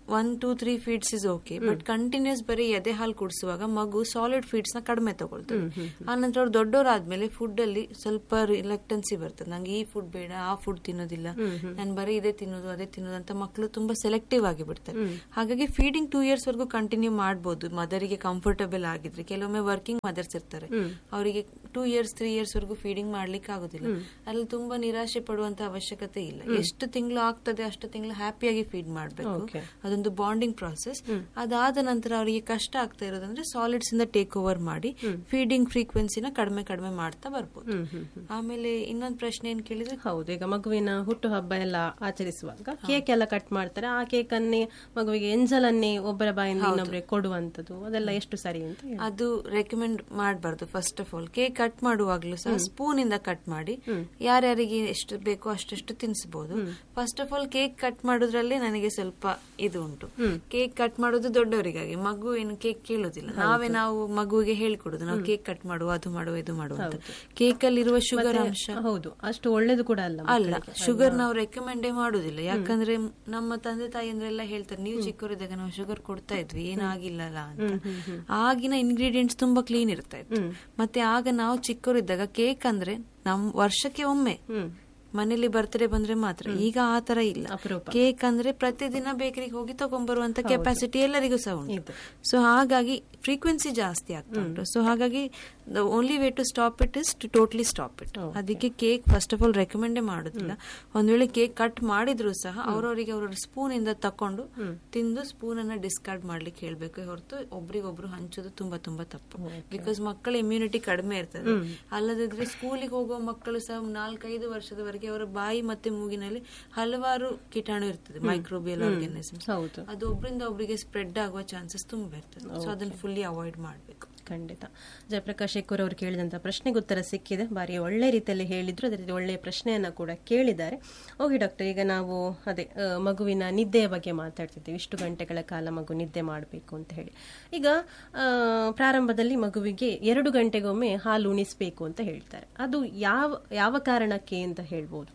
one two three feeds is okay but continuous ಬರೀ ಎದೆ ಹಾಲು ಕುಡಿಸುವಾಗ ಮಗು ಸಾಲಿಡ್ ಫೀಡ್ಸ್ ನ ಕಡಿಮೆ ತಗೊಳ್ತದೆ ಆನಂತರ ಅವ್ರು ದೊಡ್ಡವರಾದ್ಮೇಲೆ ಫುಡ್ ಅಲ್ಲಿ ಸ್ವಲ್ಪ ರಿಲಕ್ಟೆನ್ಸಿ ಬರ್ತದೆ ನಂಗೆ ಈ ಫುಡ್ ಬೇಡ ಆ ಫುಡ್ ತಿನ್ನೋದಿಲ್ಲ ನಾನು ಬರೀ ಇದೇ ತಿನ್ನೋದು ಅದೇ ತಿನ್ನೋದು ಅಂತ ಮಕ್ಕಳು ತುಂಬಾ ಸೆಲೆಕ್ಟಿವ್ ಆಗಿ ಬಿಡ್ತಾರೆ ಹಾಗಾಗಿ ಫೀಡಿಂಗ್ ಟೂ ಇಯರ್ಸ್ ವರೆಗೂ ಕಂಟಿನ್ಯೂ ಮಾಡಬಹುದು ಮದರಿಗೆ ಕಂಫರ್ಟಬಲ್ ಆಗಿದ್ರೆ ಕೆಲವೊಮ್ಮೆ ವರ್ಕಿಂಗ್ ಮದರ್ಸ್ ಇರ್ತಾರೆ ಅವರಿಗೆ ಟೂ ಇಯರ್ಸ್ ತ್ರೀ ಇಯರ್ಸ್ ವರೆಗೂ ಫೀಡಿಂಗ್ ಮಾಡ್ಲಿಕ್ಕೆ ಆಗೋದಿಲ್ಲ ಅಲ್ಲಿ ತುಂಬಾ ನಿರಾಶೆ ಪಡುವಂತ ಅವಶ್ಯಕತೆ ಇಲ್ಲ ಎಷ್ಟು ತಿಂಗಳು ಆಗ್ತದೆ ಅಷ್ಟು ತಿಂಗಳು ಹ್ಯಾಪಿಯಾಗಿ ಫೀಡ್ ಮಾಡಬೇಕು Okay. ಅದೊಂದು ಬಾಂಡಿಂಗ್ ಪ್ರಾಸೆಸ್ ಅದಾದ ನಂತರ ಅವರಿಗೆ ಕಷ್ಟ ಆಗ್ತಾ ಇರೋದಂದ್ರೆ ಸಾಲಿಡ್ಸ್ ಇಂದ ಟೇಕ್ ಓವರ್ ಮಾಡಿ ಫೀಡಿಂಗ್ ಫ್ರೀಕ್ವೆನ್ಸಿನ ಕಡಿಮೆ ಕಡಿಮೆ ಮಾಡ್ತಾ ಬರ್ಬೋದು ಆಮೇಲೆ ಇನ್ನೊಂದು ಪ್ರಶ್ನೆ ಏನ್ ಕೇಳಿದ್ರೆ ಹೌದು ಈಗ ಮಗುವಿನ ಹುಟ್ಟು ಹಬ್ಬ ಎಲ್ಲ ಆಚರಿಸುವಾಗ ಕೇಕ್ ಎಲ್ಲ ಕಟ್ ಮಾಡ್ತಾರೆ ಆ ಕೇಕ್ ಅನ್ನೇ ಮಗುವಿಗೆ ಎಂಜಲನ್ನೇ ಒಬ್ಬರ ಬಾಯಿಂದ ಇನ್ನೊಬ್ಬರಿಗೆ ಕೊಡುವಂತದ್ದು ಅದೆಲ್ಲ ಎಷ್ಟು ಸರಿ ಅಂತ ಹೇಳಿ. ಅದು ರೆಕಮೆಂಡ್ ಮಾಡಬಾರ್ದು first of all cake cut ಮಾಡುವಾಗ್ಲೂ ಸಹ ಸ್ಪೂನ್ ಇಂದ ಕಟ್ ಮಾಡಿ ಯಾರ್ಯಾರಿಗೆ ಎಷ್ಟು ಬೇಕೋ ಅಷ್ಟಷ್ಟು ತಿನ್ಸಬಹುದು first of all cake cut ಮಾಡೋದ್ರಲ್ಲಿ ನನಗೆ ಸ್ವಲ್ಪ ಇದು ಉಂಟು ಕೇಕ್ ಕಟ್ ಮಾಡೋದು ದೊಡ್ಡವರಿಗಾಗಿ ಮಗು ಏನು ಕೇಕ್ ಕೇಳೋದಿಲ್ಲ ನಾವೇ ನಾವು ಮಗುವಿಗೆ ಹೇಳ್ಕೊಡುದು ನಾವು ಕೇಕ್ ಕಟ್ ಮಾಡುವ ಅದು ಮಾಡುವ ಇದು ಮಾಡುವ ಅಂತ ಕೇಕ್ ಅಲ್ಲಿರುವ ಶುಗರ್ ಅಂಶ ಹೌದು ಅಷ್ಟು ಒಳ್ಳೇದು ಕೂಡ ಅಲ್ಲ ಅಲ್ಲ ಶುಗರ್ ನಾವು ರೆಕಮೆಂಡೇ ಮಾಡುದಿಲ್ಲ ಯಾಕಂದ್ರೆ ನಮ್ಮ ತಂದೆ ತಾಯಿಯಂದ್ರೆಲ್ಲ ಹೇಳ್ತಾರೆ ನೀವು ಚಿಕ್ಕವರಿದ್ದಾಗ ನಾವು ಶುಗರ್ ಕೊಡ್ತಾ ಇದ್ವಿ ಏನಾಗಿಲ್ಲಲ್ಲ ಅಂತ ಆಗಿನ ಇಂಗ್ರೀಡಿಯೆಂಟ್ಸ್ ತುಂಬಾ ಕ್ಲೀನ್ ಇರ್ತಾ ಇತ್ತು ಮತ್ತೆ ಆಗ ನಾವು ಚಿಕ್ಕವರಿದ್ದಾಗ ಕೇಕ್ ಅಂದ್ರೆ ನಮ್ ವರ್ಷಕ್ಕೆ ಒಮ್ಮೆ ಮನೇಲಿ ಬರ್ತ್ಡೇ ಬಂದ್ರೆ ಮಾತ್ರ ಈಗ ಆ ತರ ಇಲ್ಲ ಅಪರೂಪ. ಕೇಕ್ ಅಂದ್ರೆ ಪ್ರತಿದಿನ ಬೇಕರಿಗೆ ಹೋಗಿ ತಗೊಂಡ್ಬರುವಂತ ಕೆಪಾಸಿಟಿ ಎಲ್ಲರಿಗೂ ಸಹ ಉಂಟು ಇದೆ. ಸೊ ಹಾಗಾಗಿ ಫ್ರೀಕ್ವೆನ್ಸಿ ಜಾಸ್ತಿ ಆಗ್ತಾ ಉಂಟು ಸೊ ಹಾಗಾಗಿ the only way to stop it is to totally stop it ಅದಕ್ಕೆ ಕೇಕ್ ಫಸ್ಟ್ ಆಫ್ ಆಲ್ ರೆಕಮೆಂಡೇ ಮಾಡೋದಿಲ್ಲ ಒಂದ್ ವೇಳೆ ಕೇಕ್ ಕಟ್ ಮಾಡಿದ್ರು ಸಹ ಅವ್ರವರಿಗೆ ಅವ್ರವ್ರ ಸ್ಪೂನ್ ಇಂದ ತಕೊಂಡು ತಿಂದು ಸ್ಪೂನ್ ಅನ್ನ ಡಿಸ್ಕಾರ್ಡ್ ಮಾಡ್ಲಿಕ್ಕೆ ಹೇಳ್ಬೇಕು ಹೊರತು ಒಬ್ರಿಗೊಬ್ರು ಹಂಚೋದು ತುಂಬಾ ತುಂಬಾ ತಪ್ಪು ಬಿಕಾಸ್ ಮಕ್ಕಳ ಇಮ್ಯುನಿಟಿ ಕಡಿಮೆ ಇರ್ತದೆ ಅಲ್ಲದಿದ್ರೆ ಸ್ಕೂಲಿಗೆ ಹೋಗುವ ಮಕ್ಕಳು ಸಹ ನಾಲ್ಕೈದು ವರ್ಷದವರೆಗೆ ಅವರ ಬಾಯಿ ಮತ್ತೆ ಮೂಗಿನಲ್ಲಿ ಹಲವಾರು ಕೀಟಾಣು ಇರ್ತದೆ ಮೈಕ್ರೋಬಿಯಲ್ ಆರ್ಗನಿಸಮ್ಸ್ ಹೌದು ಅದು ಒಬ್ರಿಂದ ಒಬ್ರಿಗೆ ಸ್ಪ್ರೆಡ್ ಆಗುವ ಚಾನ್ಸಸ್ ತುಂಬಾ ಇರ್ತದೆ ಸೊ ಅದನ್ನ ಫುಲ್ಲಿ ಅವಾಯ್ಡ್ ಮಾಡಬೇಕು ಖಂಡಿತ ಜಯಪ್ರಕಾಶ್ ಶೆಕ್ಕೂರ್ ಅವರು ಕೇಳಿದಂತ ಪ್ರಶ್ನೆಗೆ ಉತ್ತರ ಸಿಕ್ಕಿದೆ ಬಾರಿ ಒಳ್ಳೆ ರೀತಿಯಲ್ಲಿ ಹೇಳಿದ್ರು ಅದೇ ರೀತಿ ಒಳ್ಳೆಯ ಪ್ರಶ್ನೆಯನ್ನ ಕೂಡ ಕೇಳಿದ್ದಾರೆ ಓಕೆ ಡಾಕ್ಟರ್ ಈಗ ನಾವು ಅದೇ ಆ, ಮಗುವಿನ ನಿದ್ದೆಯ ಬಗ್ಗೆ ಮಾತಾಡ್ತಿದ್ದೇವೆ ಇಷ್ಟು ಗಂಟೆಗಳ ಕಾಲ ಮಗು ನಿದ್ದೆ ಮಾಡಬೇಕು ಅಂತ ಹೇಳಿ ಈಗ ಆ, ಪ್ರಾರಂಭದಲ್ಲಿ ಮಗುವಿಗೆ ಎರಡು ಗಂಟೆಗೊಮ್ಮೆ ಹಾಲು ಉಣಿಸ್ಬೇಕು ಅಂತ ಹೇಳ್ತಾರೆ ಅದು ಯಾವ ಯಾವ ಕಾರಣಕ್ಕೆ ಅಂತ ಹೇಳ್ಬೋದು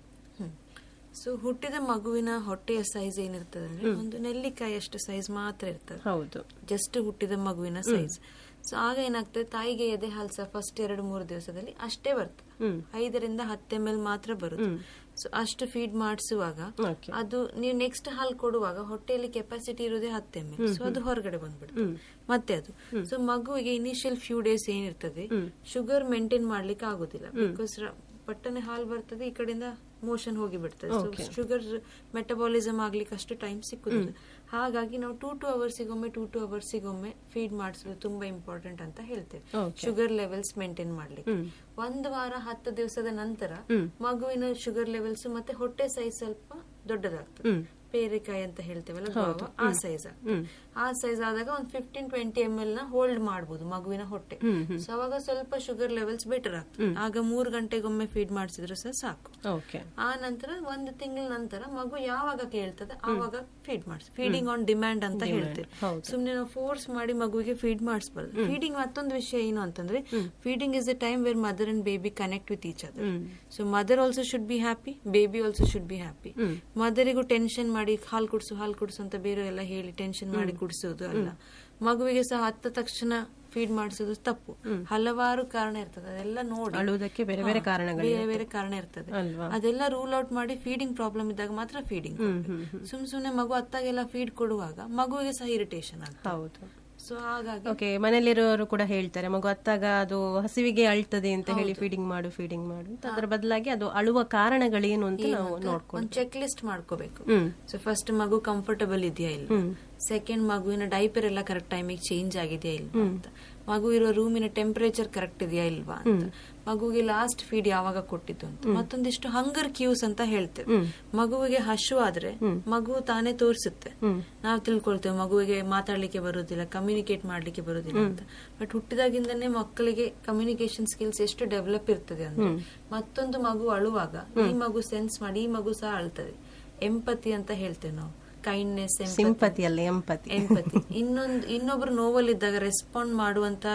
ಸೊ ಹುಟ್ಟಿದ ಮಗುವಿನ ಹೊಟ್ಟೆಯ ಸೈಜ್ ಏನಿರ್ತದೆ ಅಂದ್ರೆ ಒಂದು ನೆಲ್ಲಿಕಾಯಿಯಷ್ಟು ಸೈಜ್ ಮಾತ್ರ ಇರ್ತದೆ ಹೌದು ಜಸ್ಟ್ ಹುಟ್ಟಿದ ಮಗುವಿನ ಸೈಜ್ ಸೊ ಆಗ ಏನಾಗ್ತದೆ ತಾಯಿಗೆ ಎದೆ ಹಾಲು ಸಹ ಫಸ್ಟ್ ಎರಡು ಮೂರು ದಿವಸದಲ್ಲಿ ಅಷ್ಟೇ ಬರ್ತದೆ ಐದರಿಂದ ಹತ್ತು ಎಮ್ ಎಲ್ ಮಾತ್ರ ಬರುತ್ತೆ ಸೊ ಅಷ್ಟು ಫೀಡ್ ಮಾಡಿಸುವಾಗ ಓಕೆ ಅದು ನೀವು ನೆಕ್ಸ್ಟ್ ಹಾಲು ಕೊಡುವಾಗ ಹೊಟ್ಟೆಯಲ್ಲಿ ಕೆಪಾಸಿಟಿ ಇರೋದೇ ಹತ್ತು ಎಮ್ ಎಲ್ ಸೊ ಅದು ಹೊರಗಡೆ ಬಂದ್ಬಿಡುತ್ತೆ ಮತ್ತೆ ಅದು ಸೊ ಮಗುವಿಗೆ ಇನಿಷಿಯಲ್ ಫ್ಯೂ ಡೇಸ್ ಏನಿರ್ತದೆ ಶುಗರ್ ಮೇಂಟೈನ್ ಮಾಡ್ಲಿಕ್ಕೆ ಆಗುದಿಲ್ಲ ಬಿಕಾಸ್ ಪಟ್ಟನೆ ಹಾಲು ಬರ್ತದೆ ಈ ಕಡೆಯಿಂದ ಮೋಷನ್ ಹೋಗಿ ಬಿಡ್ತದೆ ಸೊ ಶುಗರ್ ಮೆಟಬಾಲಿಸಮ್ ಆಗ್ಲಿಕ್ಕೆ ಅಷ್ಟು ಟೈಮ್ ಸಿಕ್ಕುದಿಲ್ಲ ಹಾಗಾಗಿ ನಾವು ಟೂ ಟೂ ಅವರ್ಸಿಗೊಮ್ಮೆ ಟೂ ಟೂ ಅವರ್ಸಿಗೊಮ್ಮೆ ಫೀಡ್ ಮಾಡಿಸೋದು ತುಂಬಾ ಇಂಪಾರ್ಟೆಂಟ್ ಅಂತ ಹೇಳ್ತೇವೆ Okay. ಶುಗರ್ ಲೆವೆಲ್ಸ್ ಮೇಂಟೈನ್ ಮಾಡ್ಲಿಕ್ಕೆ ಒಂದು ವಾರ ಹತ್ತು ದಿವಸದ ನಂತರ ಮಗುವಿನ ಶುಗರ್ ಲೆವೆಲ್ಸ್ ಮತ್ತೆ ಹೊಟ್ಟೆ ಸೈಜ್ ಸ್ವಲ್ಪ ದೊಡ್ಡದಾಗ್ತದೆ ಪೇರಿಕಾಯಿ ಅಂತ ಹೇಳ್ತೇವಲ್ಲ ಗೋವಾ, ಆ ಸೈಜ್ ಆ ಸೈಜ್ ಆದಾಗ ಒಂದು ಫಿಫ್ಟೀನ್ ಟ್ವೆಂಟಿ ಎಮ್ ಎಲ್ ನ ಹೋಲ್ಡ್ ಮಾಡಬಹುದು ಮಗುವಿನ ಹೊಟ್ಟೆ ಸೊ ಅವಾಗ ಸ್ವಲ್ಪ ಶುಗರ್ ಲೆವೆಲ್ಸ್ ಬೆಟರ್ ಆಗ್ತದೆ ಆಗ ಮೂರು ಗಂಟೆಗೊಮ್ಮೆ ಫೀಡ್ ಮಾಡಿಸಿದ್ರು ಸಹ ಸಾಕು ಓಕೆ ಆ ನಂತರ ಒಂದು ತಿಂಗಳ ನಂತರ ಮಗು ಯಾವಾಗ ಕೇಳ್ತದೆ ಆವಾಗ ಫೀಡ್ ಮಾಡಿಸ್ ಫೀಡಿಂಗ್ ಆನ್ ಡಿಮ್ಯಾಂಡ್ ಅಂತ ಹೇಳ್ತೇವೆ ಹೌದು. ಸುಮ್ನೆ ನಾವು ಫೋರ್ಸ್ ಮಾಡಿ ಮಗುವಿಗೆ ಫೀಡ್ ಮಾಡಿಸ್ಬಾರ್ದು ಫೀಡಿಂಗ್ ಮತ್ತೊಂದು ವಿಷಯ ಏನು ಅಂತಂದ್ರೆ feeding is the time where mother and baby connect with each other so mother also should be happy baby also should be happy ಮದರಿಗೂ ಟೆನ್ಷನ್ ಮಾಡಿ ಹಾಲು ಕುಡಿಸು ಹಾಲು ಕುಡಿಸು ಅಂತ ಬೇರೆ ಎಲ್ಲ ಹೇಳಿ ಟೆನ್ಷನ್ ಮಾಡಿ ಕುಡಿಸೋದು ಅಲ್ಲ ಮಗುವಿಗೆ ಸಹ ಹತ್ತ ತಕ್ಷಣ ಫೀಡ್ ಮಾಡಿಸೋದು ತಪ್ಪು ಹಲವಾರು ಕಾರಣ ಇರ್ತದೆ ಅದೆಲ್ಲ ನೋಡಿ ಅಳುವುದಕ್ಕೆ ಬೇರೆ ಬೇರೆ ಹಾ, ಕಾರಣಗಳು ಬೇರೆ ಬೇರೆ ಕಾರಣ ಇರ್ತದೆ ಅಲ್ವಾ? ಅದೆಲ್ಲ ರೂಲ್ ಔಟ್ ಮಾಡಿ ಫೀಡಿಂಗ್ ಪ್ರಾಬ್ಲಮ್ ಇದ್ದಾಗ ಮಾತ್ರ ಫೀಡಿಂಗ್ ಸುಮ್ ಸುಮ್ನೆ ಮಗು ಅತ್ತಾಗೆಲ್ಲ ಫೀಡ್ ಕೊಡುವಾಗ ಮಗುವಿಗೆ ಸಹ ಇರಿಟೇಷನ್ ಆಗ್ತದೆ ಹೌದು ಸೊ ಹಾಗಾಗಿ ಓಕೆ ಮನೇಲಿರೋರು ಕೂಡ ಹೇಳ್ತಾರೆ ಮಗು ಅತ್ತಾಗ ಅದು ಹಸಿವಿಗೆ ಅಳ್ತದೆ ಅಂತ ಹೇಳಿ ಫೀಡಿಂಗ್ ಮಾಡು ಫೀಡಿಂಗ್ ಮಾಡು ಅಂತ ಅದರ ಬದಲಾಗಿ ಅದು ಅಳುವ ಕಾರಣಗಳೇನು ಅಂತ ನಾವು ನೋಡ್ಕೊಂಡು ಒಂದು ಚೆಕ್ ಲಿಸ್ಟ್ ಮಾಡ್ಕೋಬೇಕು ಹ್ಮ್ ಸೊ ಫಸ್ಟ್ ಮಗು ಕಂಫರ್ಟಬಲ್ ಇದೆಯಾ ಇಲ್ಲ ಸೆಕೆಂಡ್ ಮಗುವಿನ ಡೈಪರ್ ಎಲ್ಲ ಕರೆಕ್ಟ್ ಟೈಮಿಗೆ ಚೇಂಜ್ ಆಗಿದೆಯಾ ಇಲ್ವಾ ಅಂತ ಮಗು ಇರೋ ರೂಮಿನ ಟೆಂಪರೇಚರ್ ಕರೆಕ್ಟ್ ಇದೆಯಾ ಇಲ್ವಾ ಅಂತ ಮಗುವಿಗೆ ಲಾಸ್ಟ್ ಫೀಡ್ ಯಾವಾಗ ಕೊಟ್ಟಿದ್ದು ಅಂತ ಮತ್ತೊಂದಿಷ್ಟು ಹಂಗರ್ ಕ್ಯೂಸ್ ಅಂತ ಹೇಳ್ತೇವೆ ಮಗುವಿಗೆ ಹಶು ಆದ್ರೆ ಮಗು ತಾನೇ ತೋರಿಸುತ್ತೆ ನಾವು ತಿಳ್ಕೊಳ್ತೇವೆ ಮಗುವಿಗೆ ಮಾತಾಡ್ಲಿಕ್ಕೆ ಬರುದಿಲ್ಲ ಕಮ್ಯುನಿಕೇಟ್ ಮಾಡ್ಲಿಕ್ಕೆ ಬರುದಿಲ್ಲ ಅಂತ ಬಟ್ ಹುಟ್ಟಿದಾಗಿಂದನೇ ಮಕ್ಕಳಿಗೆ ಕಮ್ಯುನಿಕೇಶನ್ ಸ್ಕಿಲ್ಸ್ ಎಷ್ಟು ಡೆವಲಪ್ ಇರ್ತದೆ ಅಂದ್ರೆ ಮತ್ತೊಂದು ಮಗು ಅಳುವಾಗ ಈ ಮಗು ಸೆನ್ಸ್ ಮಾಡಿ ಈ ಮಗು ಸಹ ಅಳ್ತದೆ ಎಂಪತಿ ಅಂತ ಹೇಳ್ತೇವೆ ನಾವು ಕೈಂಡ್ನೆಸ್ ಸಿಂಪತಿ ಅಲ್ಲ ಎಂಪತಿ ಎಂಪತಿ ಇನ್ನೊಂದು ಇನ್ನೊಬ್ರು ನೋವಲ್ಲಿದ್ದಾಗ ರೆಸ್ಪಾಂಡ್ ಮಾಡುವಂತ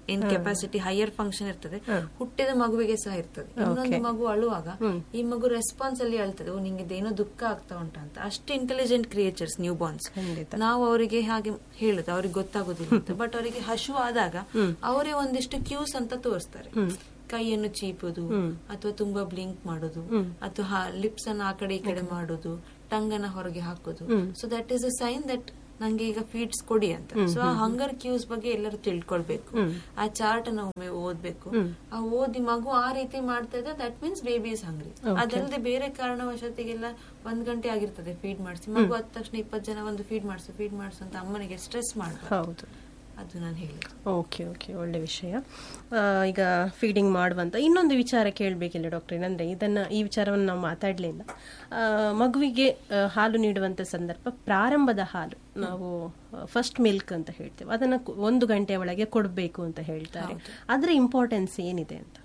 ಏನ್ ಕೆಪಾಸಿಟಿ ಹೈಯರ್ ಫಂಕ್ಷನ್ ಇರ್ತದೆ ಹುಟ್ಟಿದ ಮಗುವಿಗೆ ಸಹ ಇರ್ತದೆ ಇನ್ನೊಂದು ಮಗು ಅಳುವಾಗ ಈ ಮಗು ರೆಸ್ಪಾನ್ಸ್ ಅಲ್ಲಿ ಅಳ್ತದೆ ಓ ನಿಂಗೆ ಇದೇನೋ ದುಃಖ ಆಗ್ತಾ ಉಂಟಾ ಅಂತ ಅಷ್ಟು ಇಂಟೆಲಿಜೆಂಟ್ ಕ್ರಿಯೇಚರ್ಸ್ ನ್ಯೂ ಬಾರ್ನ್ಸ್ ಖಂಡಿತ. ನಾವು ಅವರಿಗೆ ಹಾಗೆ ಹೇಳುದು ಅವರಿಗೆ ಗೊತ್ತಾಗೋದಿಲ್ಲ ಅಂತ ಬಟ್ ಅವರಿಗೆ ಹಶು ಆದಾಗ ಅವರೇ ಒಂದಿಷ್ಟು ಕ್ಯೂಸ್ ಅಂತ ತೋರಿಸ್ತಾರೆ ಕೈಯನ್ನು ಚೀಪುದು ಅಥವಾ ತುಂಬಾ ಬ್ಲಿಂಕ್ ಮಾಡೋದು ಅಥವಾ ಲಿಪ್ಸ್ ಅನ್ನ ಆ ಕಡೆ ಈ ಕಡೆ ಮಾಡೋದು ಟಂಗ್ ಅನ್ನ ಹೊರಗೆ ಹಾಕೋದು so that is a sign that ನಂಗೆ ಈಗ ಫೀಡ್ಸ್ ಕೊಡಿ ಅಂತ ಸೊ ಆ ಹಂಗರ್ ಕ್ಯೂಸ್ ಬಗ್ಗೆ ಎಲ್ಲರೂ ತಿಳ್ಕೊಳ್ಬೇಕು ಆ ಚಾರ್ಟ್ ಅನ್ನ ಒಮ್ಮೆ ಓದ್ಬೇಕು ಆ ಓದಿ ಮಗು ಆ ರೀತಿ ಮಾಡ್ತಾ ಇದೆ that means baby is hungry ಅದಲ್ಲದೆ ಬೇರೆ ಕಾರಣವಶಾತಿಗೆಲ್ಲ ಒಂದ್ ಗಂಟೆ ಆಗಿರ್ತದೆ ಫೀಡ್ ಮಾಡಿಸಿ ಮಗು ಆದ ತಕ್ಷಣ ಇಪ್ಪತ್ತು ಜನ ಒಂದು ಫೀಡ್ ಮಾಡಿಸು ಫೀಡ್ ಮಾಡಿಸು ಅಂತ ಅಮ್ಮನಿಗೆ ಸ್ಟ್ರೆಸ್ ಮಾಡ್ಬಾರ್ದು ಹೌದು ಅದು ನಾನು ಹೇಳಿದ್ದು ಓಕೆ ಓಕೆ ಒಳ್ಳೆ ವಿಷಯ ಆ, ಈಗ ಫೀಡಿಂಗ್ ಮಾಡುವಂತ ಇನ್ನೊಂದು ವಿಚಾರ ಕೇಳಬೇಕಿಲ್ಲ ಡಾಕ್ಟರ್ ಏನಂದ್ರೆ ಇದನ್ನ ಈ ವಿಚಾರವನ್ನು ನಾವು ಮಾತಾಡಲಿಲ್ಲ ಮಗುವಿಗೆ ಆ, ಹಾಲು ನೀಡುವಂತ ಸಂದರ್ಭ ಪ್ರಾರಂಭದ ಹಾಲು ನಾವು ಫಸ್ಟ್ ಮಿಲ್ಕ್ ಅಂತ ಹೇಳ್ತೇವೆ ಅದನ್ನ ಕು- ಒಂದು ಗಂಟೆಯ ಒಳಗೆ ಕೊಡಬೇಕು ಅಂತ ಹೇಳ್ತಾರೆ ಅದರ ಇಂಪಾರ್ಟೆನ್ಸ್ ಏನಿದೆ ಅಂತ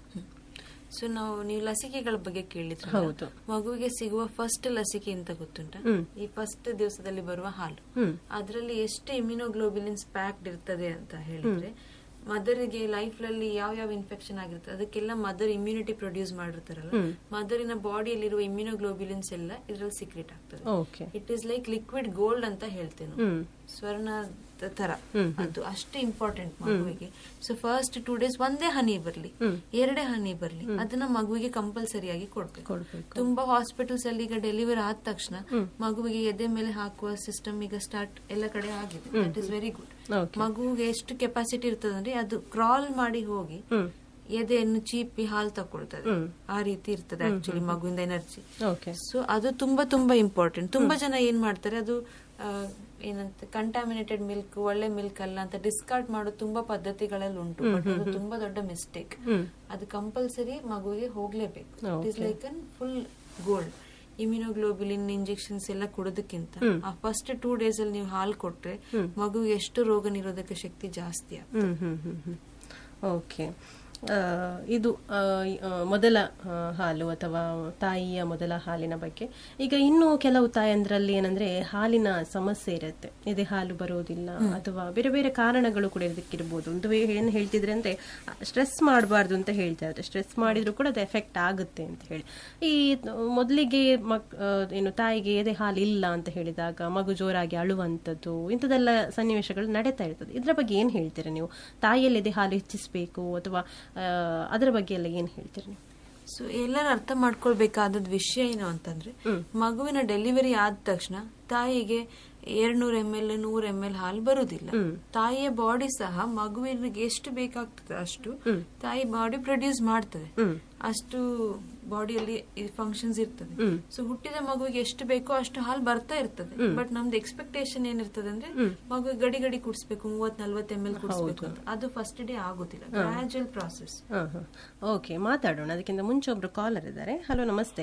ಸೊ ನಾವು ನೀವು ಲಸಿಕೆಗಳ ಬಗ್ಗೆ ಕೇಳಿದ್ರೆ ಹೌದು. ಮಗುವಿಗೆ ಸಿಗುವ ಫಸ್ಟ್ ಲಸಿಕೆ ಅಂತ ಗೊತ್ತುಂಟಾ ಈ ಫಸ್ಟ್ ದಿವಸದಲ್ಲಿ ಬರುವ ಹಾಲು ಹ್ಮ್. ಅದರಲ್ಲಿ ಎಷ್ಟು ಇಮ್ಯುನೋಗ್ಲೋಬಿಲಿನ್ಸ್ ಪ್ಯಾಕ್ಡ್ ಇರ್ತದೆ ಅಂತ ಹೇಳಿದ್ರೆ ಮದರಿಗೆ ಲೈಫ್ ನಲ್ಲಿ ಯಾವ ಯಾವ ಇನ್ಫೆಕ್ಷನ್ ಆಗಿರ್ತದೆ ಅದಕ್ಕೆಲ್ಲ ಮದರ್ ಇಮ್ಯುನಿಟಿ ಪ್ರೊಡ್ಯೂಸ್ ಮಾಡಿರ್ತಾರಲ್ಲ ಮದರಿನ ಬಾಡಿಯಲ್ಲಿರುವ ಇಮ್ಯುನೋಗ್ಲೋಬಿಲಿನ್ಸ್ ಎಲ್ಲ ಇದ್ರಲ್ಲಿ ಸೀಕ್ರೆಟ್ ಆಗ್ತದೆ okay it is like liquid gold ಅಂತ ಹೇಳ್ತೇನೆ ಹ್ಮ್ ಸ್ವರ್ಣ ತರ ಅದು ಅಷ್ಟು ಇಂಪಾರ್ಟೆಂಟ್ ಮಗುವಿಗೆ ಸೊ ಫಸ್ಟ್ ಟೂ ಡೇಸ್ ಒಂದೇ ಹನಿ ಬರ್ಲಿ ಎರಡೇ ಹನಿ ಬರ್ಲಿ ಅದನ್ನ ಮಗುವಿಗೆ ಕಂಪಲ್ಸರಿ ಆಗಿ ಕೊಡ್ಬೇಕು ಕೊಡ್ಬೇಕು ತುಂಬಾ ಹಾಸ್ಪಿಟಲ್ಸ್ ಅಲ್ಲಿ ಈಗ ಡೆಲಿವರಿ ಆದ ತಕ್ಷಣ ಮಗುವಿಗೆ ಎದೆ ಮೇಲೆ ಹಾಕುವ ಸಿಸ್ಟಮ್ ಈಗ ಸ್ಟಾರ್ಟ್ ಎಲ್ಲ ಕಡೆ ಆಗಿದೆ that is very good Okay. ಮಗುವಿಗೆ ಎಷ್ಟು ಕೆಪಾಸಿಟಿ ಇರ್ತದಂದ್ರೆ ಅದು ಕ್ರಾಲ್ ಮಾಡಿ ಹೋಗಿ ಹ್ಮ್ ಎದೆಯನ್ನು ಚೀಪಿ ಹಾಲು ತಕೊಳ್ತದೆ ಆ ರೀತಿ ಇರ್ತದೆ ಆಕ್ಚುಲಿ ಮಗುವಿಂದ ಎನರ್ಜಿ ಓಕೆ ಸೊ ಅದು ತುಂಬಾ ತುಂಬಾ ಇಂಪಾರ್ಟೆಂಟ್ ತುಂಬಾ ಜನ ಏನ್ ಮಾಡ್ತಾರೆ ಅದು ಆ, ಏನಂತ ಕಂಟಾಮಿನೇಟೆಡ್ ಮಿಲ್ಕ್ ಒಳ್ಳೆ ಮಿಲ್ಕ್ ಅಲ್ಲ ಅಂತ ಡಿಸ್ಕಾರ್ಡ್ ಮಾಡೋ ತುಂಬಾ ಪದ್ಧತಿಗಳಲ್ಲಿ ಉಂಟು ಬಟ್ ಅದು ತುಂಬಾ ದೊಡ್ಡ ಮಿಸ್ಟೇಕ್ ಅದು ಕಂಪಲ್ಸರಿ ಮಗುವಿಗೆ ಹೋಗ್ಲೇಬೇಕು it is like an full gold immunoglobulin injections ಎಲ್ಲ ಕೊಡೋದಕ್ಕಿಂತ ಆ ಫಸ್ಟ್ ಟೂ ಡೇಸ್ ಅಲ್ಲಿ ನೀವು ಹಾಲು ಕೊಟ್ರೆ ಮಗುವಿಗೆ ಎಷ್ಟು ರೋಗ ನಿರೋಧಕ ಶಕ್ತಿ ಜಾಸ್ತಿ ಆಗ್ತದೆ ಹ್ಮ್ ಹ್ಮ್ ಹ್ಮ್ ಹ್ಮ್ ಓಕೆ ಆ, ಇದು ಆ, ಆ, ಮೊದಲ ಆ, ಹಾಲು ಅಥವಾ ತಾಯಿಯ ಮೊದಲ ಹಾಲಿನ ಬಗ್ಗೆ ಈಗ ಇನ್ನು ಕೆಲವು ತಾಯಂದ್ರಲ್ಲಿ ಏನಂದ್ರೆ ಹಾಲಿನ ಸಮಸ್ಯೆ ಇರುತ್ತೆ ಎದೆ ಹಾಲು ಬರೋದಿಲ್ಲ ಅಥವಾ ಬೇರೆ ಬೇರೆ ಕಾರಣಗಳು ಕೂಡ ಇದಕ್ಕಿರ್ಬೋದು ಒಂದು ವೇ ಏನು ಹೇಳ್ತಿದ್ರೆ ಅಂದ್ರೆ ಸ್ಟ್ರೆಸ್ ಮಾಡಬಾರ್ದು ಅಂತ ಹೇಳ್ತಾ ಇದ್ದಾರೆ ಸ್ಟ್ರೆಸ್ ಮಾಡಿದ್ರು ಕೂಡ ಅದು ಎಫೆಕ್ಟ್ ಆಗುತ್ತೆ ಅಂತ ಹೇಳಿ ಈ ಮೊದಲಿಗೆ ಮಕ್ ಆ, ಏನು ತಾಯಿಗೆ ಎದೆ ಹಾಲು ಇಲ್ಲ ಅಂತ ಹೇಳಿದಾಗ ಮಗು ಜೋರಾಗಿ ಅಳುವಂಥದ್ದು ಇಂಥದ್ದೆಲ್ಲ ಸನ್ನಿವೇಶಗಳು ನಡೀತಾ ಇರ್ತದೆ ಇದ್ರ ಬಗ್ಗೆ ಏನು ಹೇಳ್ತೀರಾ ನೀವು ತಾಯಿಯಲ್ಲಿ ಎದೆ ಹಾಲು ಹೆಚ್ಚಿಸಬೇಕು ಅಥವಾ ಆ, ಅದರ ಬಗ್ಗೆ ಎಲ್ಲ ಏನು ಹೇಳ್ತೀರಾ ನೀವು ಸೊ ಎಲ್ಲರೂ ಅರ್ಥ ಮಾಡ್ಕೊಳ್ಬೇಕಾದದ್ ವಿಷಯ ಏನು ಅಂತಂದ್ರೆ ಮಗುವಿನ ಡೆಲಿವರಿ ಆದ ತಕ್ಷಣ ತಾಯಿಗೆ ಎರಡ್ನೂರ ಎಂ ಎಲ್ ನೂರ ಎಂ ಎಲ್ ಹಾಲು ಬರುವುದಿಲ್ಲ ತಾಯಿಯ ಬಾಡಿ ಸಹ ಮಗುವಿನಿಗೆ ಎಷ್ಟು ಬೇಕಾಗ್ತದೆ ಅಷ್ಟು ತಾಯಿ ಬಾಡಿ ಪ್ರೊಡ್ಯೂಸ್ ಮಾಡ್ತದೆ ಅಷ್ಟು ಬಾಡಿಯಲ್ಲಿ ಫಂಕ್ಷನ್ಸ್ ಇರ್ತದೆ ಸೊ ಹುಟ್ಟಿದ ಮಗುವಿಗೆ ಎಷ್ಟು ಬೇಕೋ ಅಷ್ಟು ಹಾಲು ಬರ್ತಾ ಇರ್ತದೆ ಬಟ್ ನಮ್ದು ಎಕ್ಸ್ಪೆಕ್ಟೇಷನ್ ಏನಿರ್ತದೆ ಅಂದ್ರೆ ಮಗು ಗಡಿ ಗಡಿ ಕುಡಿಸ್ಬೇಕು ಮೂವತ್ ನಲ್ವತ್ ಎಂ ಎಲ್ ಕುಡಿಸ್ಬೇಕು ಅಂತ ಅದು ಫಸ್ಟ್ ಡೇ ಆಗುದಿಲ್ಲ ಗ್ರಾಜುವಲ್ ಪ್ರಾಸೆಸ್ ಹಾಂ ಹಾಂ ಓಕೆ ಮಾತಾಡೋಣ ಅದಕ್ಕಿಂತ ಮುಂಚೆ ಒಬ್ರು ಕಾಲರ್ ಇದ್ದಾರೆ ಹಲೋ ನಮಸ್ತೆ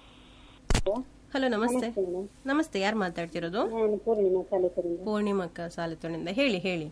ಹಲೋ ನಮಸ್ತೆ ನಮಸ್ತೆ ಯಾರು ಮಾತಾಡ್ತಿರೋದು ನಾನು ಪೂರ್ಣಿಮಾ ಚಾಲಕರಿಂದ ಪೂರ್ಣಿಮಕ್ಕ ಸಾಲತೋಣಿಂದ ಹೇಳಿ ಹೇಳಿ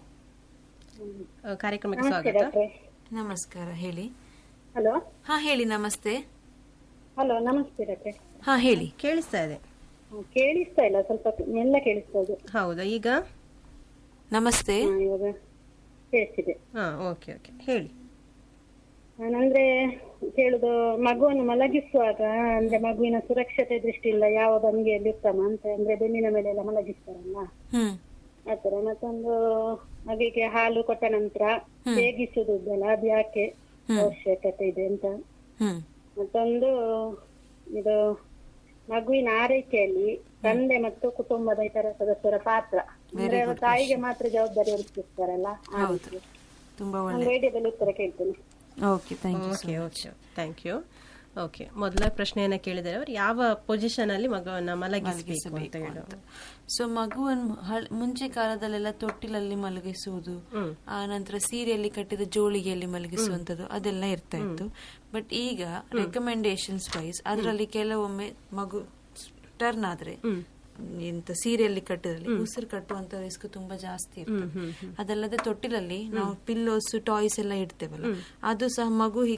ಆ, ಕಾರ್ಯಕ್ರಮಕ್ಕೆ ಸ್ವಾಗತ ನಮಸ್ಕಾರ ಹೇಳಿ ಹಲೋ ಹಾ ಹೇಳಿ ನಮಸ್ತೆ ಹಲೋ ನಮಸ್ತೆ ಡಾಕ್ಟ್ರೆ ಹಾ ಹೇಳಿ ಕೇಳಿಸ್ತಾ ಇದೆ ಹ್ಮ್, ಕೇಳಿಸ್ತಾ ಇಲ್ಲ ಸ್ವಲ್ಪ ಎಲ್ಲ ಕೇಳಿಸ್ತಾ ಇದೆ ಹೌದಾ ಈಗ ನಮಸ್ತೆ ಹಾ, ಇವಾಗ ಕೇಳಿಸ್ತಿದೆ ಹಾ ಓಕೆ ಓಕೆ ಹೇಳಿ ನಾನಂದ್ರೆ ಕೇಳುದು ಮಗುವನ್ನು ಮಲಗಿಸುವಾಗ ಅಂದ್ರೆ ಮಗುವಿನ ಸುರಕ್ಷತೆ ದೃಷ್ಟಿಯಿಂದ ಯಾವ ಭಂಗಿಯಲ್ಲಿ ಉತ್ತಮ ಅಂತ ಅಂದ್ರೆ ಬೆನ್ನಿನ ಮೇಲೆ ಎಲ್ಲ ಮಲಗಿಸ್ತಾರಲ್ಲ ಹ್ಮ್ ಆತರ ಮತ್ತೊಂದು ಮಗುವಿಗೆ ಹಾಲು ಕೊಟ್ಟ ನಂತರ ಬೇಗಿಸುವುದಿಲ್ಲ ಅದು ಯಾಕೆ ಅವಶ್ಯಕತೆ ಇದೆ ಅಂತ ಹ್ಮ್ ಮತ್ತೊಂದು ಇದು ಮಗುವಿನ ಆರೈಕೆಯಲ್ಲಿ ತಂದೆ ಮತ್ತು ಕುಟುಂಬದ ಇತರ ಸದಸ್ಯರ ಪಾತ್ರ ಅಂದ್ರೆ ತಾಯಿಗೆ ಮಾತ್ರ ಜವಾಬ್ದಾರಿ ಹೊರಿಸ್ತಿರ್ತಾರಲ್ಲ ಆ ರೀತಿ ತುಂಬಾ ನಾನು ಒಳ್ಳೆ ರೇಡಿಯೋದಲ್ಲಿ ಉತ್ತರ ಕೇಳ್ತೇನೆ okay thank you okay okay thank you okay ಮೊದಲ ಪ್ರಶ್ನೆಯನ್ನ ಕೇಳಿದರೆ ಅವರು ಯಾವ ಪೊಸಿಷನ್ ಅಲ್ಲಿ ಮಗುವನ್ನ ಮಲಗಿಸಬೇಕು ಅಂತ ಹೇಳು ಸೊ ಮಗುವನ್ನು ಹಳ್- ಮುಂಚೆ ಕಾಲದಲ್ಲೆಲ್ಲ ತೊಟ್ಟಿಲಲ್ಲಿ ಮಲಗಿಸುವುದು ಆ ನಂತರ ಸೀರೆಯಲ್ಲಿ ಕಟ್ಟಿದ ಜೋಳಿಗೆಯಲ್ಲಿ ಮಲಗಿಸುವಂತದ್ದು ಅದೆಲ್ಲ ಇರ್ತಾ ಇತ್ತು ಬಟ್ ಈಗ ರೆಕಮೆಂಡೇಶನ್ಸ್ ವೈಸ್ ಅದರಲ್ಲಿ ಕೆಲವೊಮ್ಮೆ ಮಗು ಟರ್ನ್ ಆದ್ರೆ ಎಂತ ಸೀರೆಯಲ್ಲಿ ಕಟ್ಟಿದಲ್ಲಿ ಉಸಿರು ಕಟ್ಟುವಂತ ರಿಸ್ಕ್ ತುಂಬಾ ಜಾಸ್ತಿ ಇರ್ತದೆ ಅದಲ್ಲದೆ ತೊಟ್ಟಿಲಲ್ಲಿ ನಾವು ಪಿಲ್ಲೋಸ್ ಟಾಯ್ಸ್ ಎಲ್ಲ ಇಡ್ತೇವಲ್ಲ ಅದು ಸಹ ಮಗು ಈ ಕ-